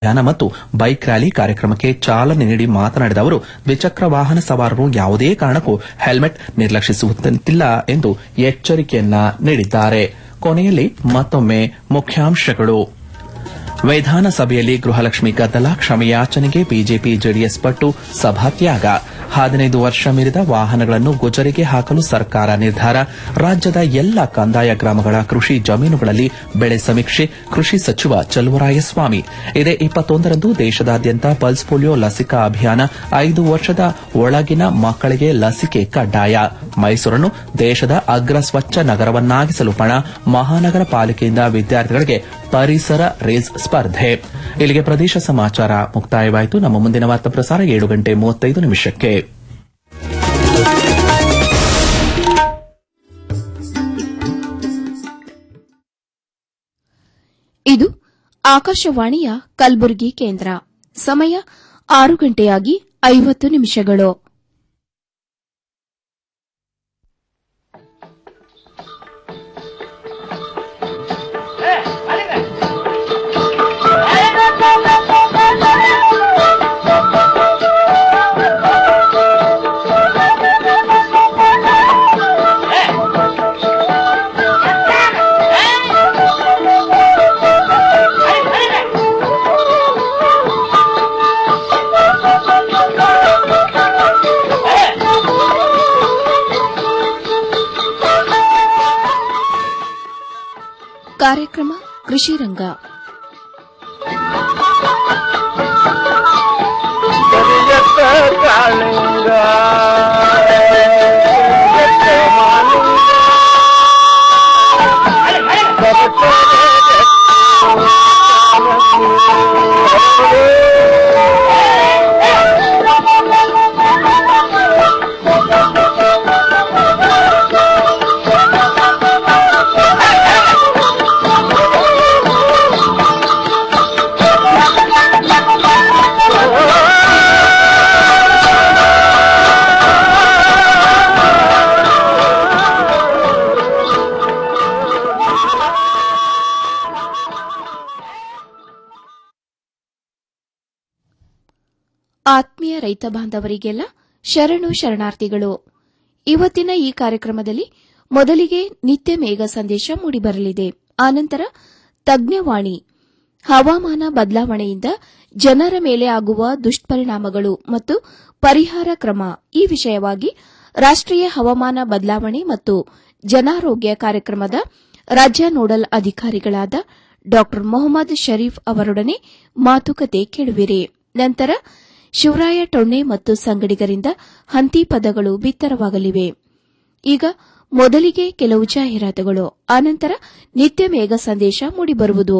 ಅಭಿಯಾನ ಮತ್ತು bike rally ಕಾರ್ಯಕ್ರಮಕ್ಕೆ ಚಾಲನೆ ನೀಡಿ ಮಾತನಾಡಿದ ಅವರು ದ್ವಿಚಕ್ರ ವಾಹನ ಸವಾರರು ಯಾವುದೇ ಕಾರಣಕ್ಕೂ ಹೆಲ್ಮೆಟ್ ನಿರ್ಲಕ್ಷಿಸುವಂತಿಲ್ಲ ಎಂದು ಎಚ್ಚರಿಕೆಯನ್ನ ನೀಡಿದ್ದಾರೆ ಕೊನೆಯಲ್ಲಿ ಮತ್ತೊಮ್ಮೆ ಮುಖ್ಯಾಂಶಗಳು ವಿಧಾನಸಭೆಯಲ್ಲಿ ಗೃಹಲಕ್ಷ್ಮಿ ಗದ್ದಲ ಕ್ಷಮೆಯಾಚನೆಗೆ ಬಿಜೆಪಿ ಜೆಡಿಎಸ್ ಪಟ್ಟು ಸಭಾತ್ಯಾಗ ಹದಿನೈದು ವರ್ಷ ಮೀರಿದ ವಾಹನಗಳನ್ನು ಗುಜರಿಗೆ ಹಾಕಲು ಸರ್ಕಾರ ನಿರ್ಧಾರ ರಾಜ್ಯದ ಎಲ್ಲ ಕಂದಾಯ ಗ್ರಾಮಗಳ ಕೃಷಿ ಜಮೀನುಗಳಲ್ಲಿ ಬೆಳೆ ಸಮೀಕ್ಷೆ ಕೃಷಿ ಸಚಿವ ಚಲುವರಾಯಸ್ವಾಮಿ ಇದೇ ಇಪ್ಪತ್ತೊಂದರಂದು ದೇಶದಾದ್ಯಂತ ಪಲ್ಸ್ ಪೋಲಿಯೋ ಲಸಿಕಾ ಅಭಿಯಾನ ಐದು ವರ್ಷದ ಒಳಗಿನ ಮಕ್ಕಳಿಗೆ ಲಸಿಕೆ ಕಡ್ಡಾಯ ಮೈಸೂರನ್ನು ದೇಶದ ಅಗ್ರ ಸ್ವಚ್ಛ ನಗರವನ್ನಾಗಿಸಲು ಪಣ ಮಹಾನಗರ ಪಾಲಿಕೆಯಿಂದ ವಿದ್ಯಾರ್ಥಿಗಳಿಗೆ ಪರಿಸರ ರೇಸ್ ಸ್ಪರ್ಧೆ ಇಲ್ಲಿಗೆ ಪ್ರದೇಶ ಸಮಾಚಾರ ಮುಕ್ತಾಯವಾಯಿತು ನಮ್ಮ ಮುಂದಿನ ವಾರ್ತಾ ಪ್ರಸಾರ ಏಳು ಗಂಟೆ ಮೂವತ್ತೈದು ನಿಮಿಷಕ್ಕೆ ಇದು ಆಕಾಶವಾಣಿಯ ಕಲಬುರಗಿ ಕೇಂದ್ರ ಸಮಯ ಆರು ಗಂಟೆಯಾಗಿ ಐವತ್ತು ನಿಮಿಷಗಳು ಕಾರ್ಯಕ್ರಮ ಕೃಷಿ ರಂಗ ಕರಿಯತ್ತ ಕಾಳಿಂಗ ಕರಿಯತ್ತ ಮಾಲಿಂಗ ಆತ್ಮೀಯ ರೈತ ಬಾಂಧವರಿಗೆಲ್ಲ ಶರಣು ಶರಣಾರ್ಥಿಗಳು ಇವತ್ತಿನ ಈ ಕಾರ್ಯಕ್ರಮದಲ್ಲಿ ಮೊದಲಿಗೆ ನಿತ್ಯ ಮೇಘ ಸಂದೇಶ ಮೂಡಿಬರಲಿದೆ ಆನಂತರ ತಜ್ಞವಾಣಿ ಹವಾಮಾನ ಬದಲಾವಣೆಯಿಂದ ಜನರ ಮೇಲೆ ಆಗುವ ದುಷ್ಪರಿಣಾಮಗಳು ಮತ್ತು ಪರಿಹಾರ ಕ್ರಮ ಈ ವಿಷಯವಾಗಿ ರಾಷ್ಟೀಯ ಹವಾಮಾನ ಬದಲಾವಣೆ ಮತ್ತು ಜನಾರೋಗ್ಯ ಕಾರ್ಯಕ್ರಮದ ರಾಜ್ಯ ನೋಡಲ್ ಅಧಿಕಾರಿಗಳಾದ ಡಾ ಮೊಹಮ್ಮದ್ ಶರೀಫ್ ಅವರೊಡನೆ ಮಾತುಕತೆ ಕೇಳುವಿರಿ ನಂತರ ಶಿವರಾಯ ಟೊಣ್ಣೆ ಮತ್ತು ಸಂಗಡಿಗರಿಂದ ಹಂತಿ ಪದಗಳು ಬಿತ್ತರವಾಗಲಿವೆ ಈಗ ಮೊದಲಿಗೆ ಕೆಲವು ಜಾಹೀರಾತುಗಳು ಆನಂತರ ನಿತ್ಯ ಮೇಘ ಸಂದೇಶ ಮೂಡಿಬರುವುದು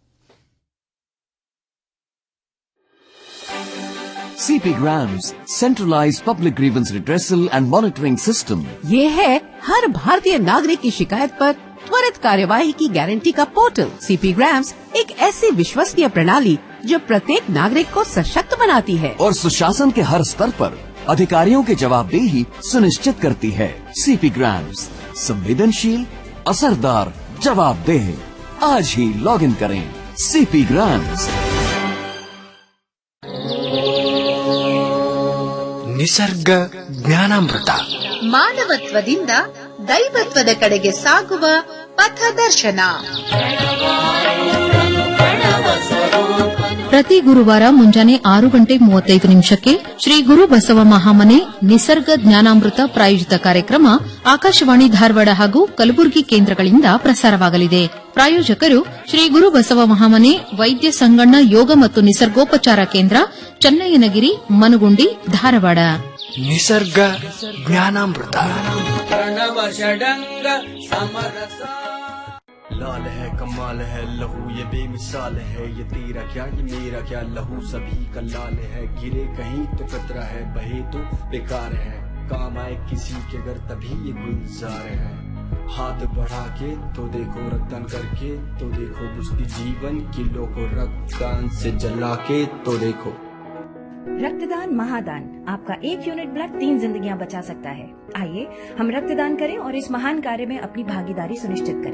CP Grams, centralized public grievance redressal and monitoring system. ये है हर भारतीय नागरिक की शिकायत पर त्वरित कार्यवाही की गारंटी का पोर्टल सीपी ग्राम्स एक ऐसी विश्वसनीय प्रणाली जो प्रत्येक नागरिक को सशक्त बनाती है और सुशासन के हर स्तर पर अधिकारियों की जवाबदेही सुनिश्चित करती है सीपी ग्राम्स संवेदनशील असरदार जवाबदेह आज ही लॉग इन करें सीपी ग्राम्स ನಿಸರ್ಗ ಜ್ಞಾನಾಮೃತ ಮಾನವತ್ವದಿಂದ ದೈವತ್ವದ ಕಡೆಗೆ ಸಾಗುವ ಪಥದರ್ಶನ ಪ್ರತಿ ಗುರುವಾರ ಮುಂಜಾನೆ ಆರು ಗಂಟೆ ಮೂವತ್ತೈದು ನಿಮಿಷಕ್ಕೆ ಶ್ರೀ ಗುರು ಬಸವ ಮಹಾಮನೆ ನಿಸರ್ಗ ಜ್ಞಾನಾಮೃತ ಪ್ರಾಯೋಜಿತ ಕಾರ್ಯಕ್ರಮ ಆಕಾಶವಾಣಿ ಧಾರವಾಡ ಹಾಗೂ ಕಲಬುರಗಿ ಕೇಂದ್ರಗಳಿಂದ ಪ್ರಸಾರವಾಗಲಿದೆ ಪ್ರಾಯೋಜಕರು ಶ್ರೀ ಗುರು ಬಸವ ಮಹಾಮನೆ ವೈದ್ಯ ಸಂಗಣ್ಣ ಯೋಗ ಮತ್ತು ನಿಸರ್ಗೋಪಚಾರ ಕೇಂದ್ರ ಚನ್ನಯ್ಯನಗಿರಿ ಮನಗುಂಡಿ ಧಾರವಾಡ ನಿಸರ್ಗ ಜ್ಞಾನಾಮೃತ लाल है कमाल है लहू ये बेमिसाल है ये तेरा क्या ये मेरा क्या लहू सभी का लाल है गिरे कहीं तो कतरा है बहे तो बेकार है काम आए किसी के अगर तभी ये गुलजार है हाथ बढ़ा के तो देखो रक्तदान करके तो देखो बुझती जीवन किलो को रक्तदान से जला के तो देखो रक्तदान महादान आपका एक यूनिट ब्लड तीन जिंदगियां बचा सकता है आइए हम रक्तदान करें और इस महान कार्य में अपनी भागीदारी सुनिश्चित करें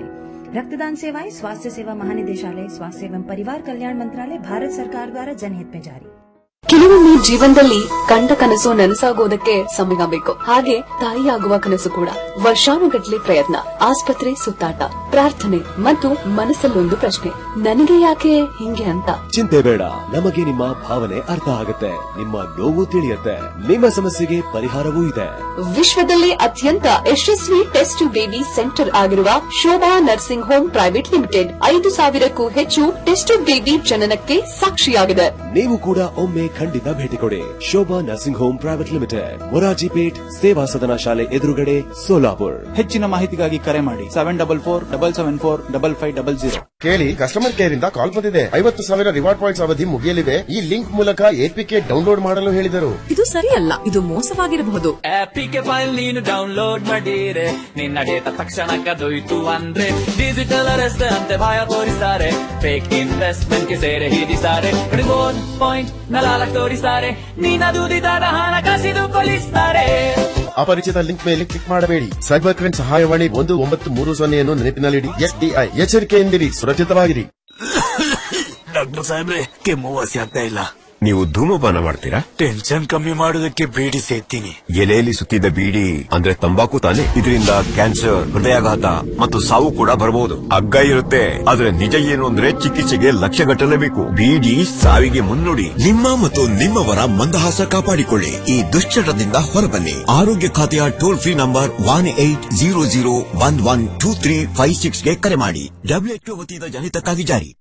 रक्तदान सेवाएं स्वास्थ्य सेवा महानिदेशालय स्वास्थ्य एवं परिवार कल्याण मंत्रालय भारत सरकार द्वारा जनहित में जारी ಕೆಲವೊಮ್ಮೆ ಜೀವನದಲ್ಲಿ ಕಂಡ ಕನಸು ನನಸಾಗೋದಕ್ಕೆ ಸಮಯ ಬೇಕು ಹಾಗೆ ತಾಯಿಯಾಗುವ ಕನಸು ಕೂಡ ವರ್ಷಾನುಗಟ್ಲೆ ಪ್ರಯತ್ನ ಆಸ್ಪತ್ರೆ ಸುತ್ತಾಟ ಪ್ರಾರ್ಥನೆ ಮತ್ತು ಮನಸ್ಸಲ್ಲೊಂದು ಪ್ರಶ್ನೆ ನನಗೆ ಯಾಕೆ ಹಿಂಗೆ ಅಂತ ಚಿಂತೆ ಬೇಡ ನಮಗೆ ನಿಮ್ಮ ಭಾವನೆ ಅರ್ಥ ಆಗುತ್ತೆ ನಿಮ್ಮ ನೋವು ತಿಳಿಯುತ್ತೆ ನಿಮ್ಮ ಸಮಸ್ಯೆಗೆ ಪರಿಹಾರವೂ ಇದೆ ವಿಶ್ವದಲ್ಲೇ ಅತ್ಯಂತ ಯಶಸ್ವಿ ಟೆಸ್ಟ್ ಬೇಬಿ ಸೆಂಟರ್ ಆಗಿರುವ Shobha nursing home private limited ಐದು ಸಾವಿರಕ್ಕೂ ಹೆಚ್ಚು ಟೆಸ್ಟ್ ಬೇಬಿ ಜನನಕ್ಕೆ ಸಾಕ್ಷಿಯಾಗಿದೆ ನೀವು ಕೂಡ ಒಮ್ಮೆ ಖಂಡಿತ ಭೇಟಿ ಕೊಡಿ Shobha nursing home private limited Murarji Peth Seva Sadan ಶಾಲೆ ಎದುರುಗಡೆ ಸೋಲಾಪುರ್ ಹೆಚ್ಚಿನ ಮಾಹಿತಿಗಾಗಿ ಕರೆ ಮಾಡಿ seven double four double seven four double five double zero ಕೇಳಿ ಕಸ್ಟಮರ್ ಕೇರ್ ಇಂದ ಕಾಲ್ ಬಂದಿದೆ ಐವತ್ತು ಸಾವಿರ ರಿವಾರ್ಡ್ ಪಾಯಿಂಟ್ಸ್ ಅವಧಿ ಮುಗಿಯಲಿದೆ ಈ ಲಿಂಕ್ ಮೂಲಕ ಎಪಿಕೆ ಡೌನ್ಲೋಡ್ ಮಾಡಲು ಹೇಳಿದರು ಇದು ಸರಿಯಲ್ಲ ಇದು ಮೋಸವಾಗಿರಬಹುದು ಆಪಿಗೆ ಫೈಲ್ ನೀನು ಡೌನ್ಲೋಡ್ ಮಾಡಿರೆ ನಿನ್ನ ಡೇಟಾ ತಕ್ಷಣ ಕದೊಯ್ತು ಅಂದ್ರೆ ಡಿಜಿಟಲ್ ಅರೆಸ್ಟ್ ಅಂತೆ ಭಯ ತೋರಿಸ್ತಾರೆ ಫೇಕ್ ಇನ್ವೆಸ್ಟ್ಮೆಂಟ್ ಗೆ ಸೇರೆ ಹಿಡಿಸ್ತಾರೆ ರಿವೋರ್ಡ್ ಪಾಯಿಂಟ್ ನಲಾಲಕ್ ತೋರಿಸ್ತಾರೆ ನೀನ ದುಡಿದಾದ ಹಣ ಕಸಿದುಕೊಳ್ಳಿಸ್ತಾರೆ ಅಪರಿಚಿತ ಲಿಂಕ್ ಮೇಲೆ ಕ್ಲಿಕ್ ಮಾಡಬೇಡಿ ಸೈಬರ್ ಕ್ರೈಮ್ ಸಹಾಯವಾಣಿ ಒಂದು ಒಂಬತ್ತು ಮೂರು ಸೊನ್ನೆಯನ್ನು ನೆನಪಿನಲ್ಲಿಡಿ ಎಸ್ಡಿಐ ಎಚ್ಚರಿಕೆಯಿಂದಿರಿ ಸುರಕ್ಷಿತವಾಗಿರಿ ಡಾಕ್ಟರ್ ಸಾಹೇಬ್ರೆ ಕೆಮ್ಮು ವಾಸಿ ಆಗ್ತಾ ಇಲ್ಲ ನೀವು ಧೂಮಪಾನ ಮಾಡ್ತೀರಾ ಟೆನ್ಷನ್ ಕಮ್ಮಿ ಮಾಡೋದಕ್ಕೆ ಬೀಡಿ ಸೇರ್ತೀನಿ ಎಲೆಯಲ್ಲಿ ಸುತ್ತಿದ ಬೀಡಿ ಅಂದ್ರೆ ತಂಬಾಕು ತಾನೆ ಇದರಿಂದ ಕ್ಯಾನ್ಸರ್ ಹೃದಯಾಘಾತ ಮತ್ತು ಸಾವು ಕೂಡ ಬರಬಹುದು ಹಗ್ಗ ಇರುತ್ತೆ ಆದ್ರೆ ನಿಜ ಏನು ಅಂದ್ರೆ ಚಿಕಿತ್ಸೆಗೆ ಲಕ್ಷ ಗಟ್ಟಲೇಬೇಕು ಬೀಡಿ ಸಾವಿಗೆ ಮುನ್ನುಡಿ ನಿಮ್ಮ ಮತ್ತು ನಿಮ್ಮವರ ಮಂದಹಾಸ ಕಾಪಾಡಿಕೊಳ್ಳಿ ಈ ದುಶ್ಚಟದಿಂದ ಹೊರಬನ್ನಿ ಆರೋಗ್ಯ ಖಾತೆಯ toll free number one eight zero zero one one two three five ಸಿಕ್ಸ್ಗೆ ಕರೆ ಮಾಡಿ ಡಬ್ಲ್ಯೂಎಚ್ಒ ವತಿಯಿಂದ ಜನಿತಕ್ಕಾಗಿ ಜಾರಿ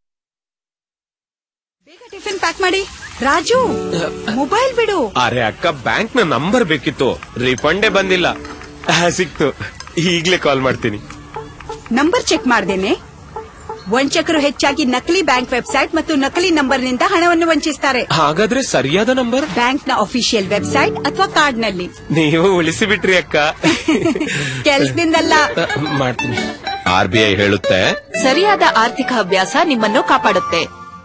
ಟಿಫಿನ್ ಪ್ಯಾಕ್ ಮಾಡಿ ರಾಜು ಮೊಬೈಲ್ ಬಿಡು ಅರೆ ಅಕ್ಕ ಬ್ಯಾಂಕ್ ನ ನಂಬರ್ ಬೇಕಿತ್ತು ರಿಫಂಡೇ ಬಂದಿಲ್ಲ ಆ, ಸಿಕ್ತು ಈಗ್ಲೇ ಕಾಲ್ ಮಾಡ್ತೀನಿ ನಂಬರ್ ಚೆಕ್ ಮಾಡ್ದೇನೆ ವಂಚಕರು ಹೆಚ್ಚಾಗಿ ನಕಲಿ ಬ್ಯಾಂಕ್ ವೆಬ್ಸೈಟ್ ಮತ್ತು ನಕಲಿ ನಂಬರ್ನಿಂದ ಹಣವನ್ನು ವಂಚಿಸ್ತಾರೆ ಹಾಗಾದ್ರೆ ಸರಿಯಾದ ನಂಬರ್ ಬ್ಯಾಂಕ್ನ ಅಫಿಷಿಯಲ್ ವೆಬ್ಸೈಟ್ ಅಥವಾ ಕಾರ್ಡ್ನಲ್ಲಿ ನೀವು ಉಳಿಸಿ ಬಿಟ್ರಿ ಅಕ್ಕ ಕೆಲ್ಸದಿಂದಲ್ಲ ಆ, ಮಾಡ್ತೀನಿ ಆರ್ ಬಿ ಐ ಹೇಳುತ್ತೆ ಸರಿಯಾದ ಆರ್ಥಿಕ ಅಭ್ಯಾಸ ನಿಮ್ಮನ್ನು ಕಾಪಾಡುತ್ತೆ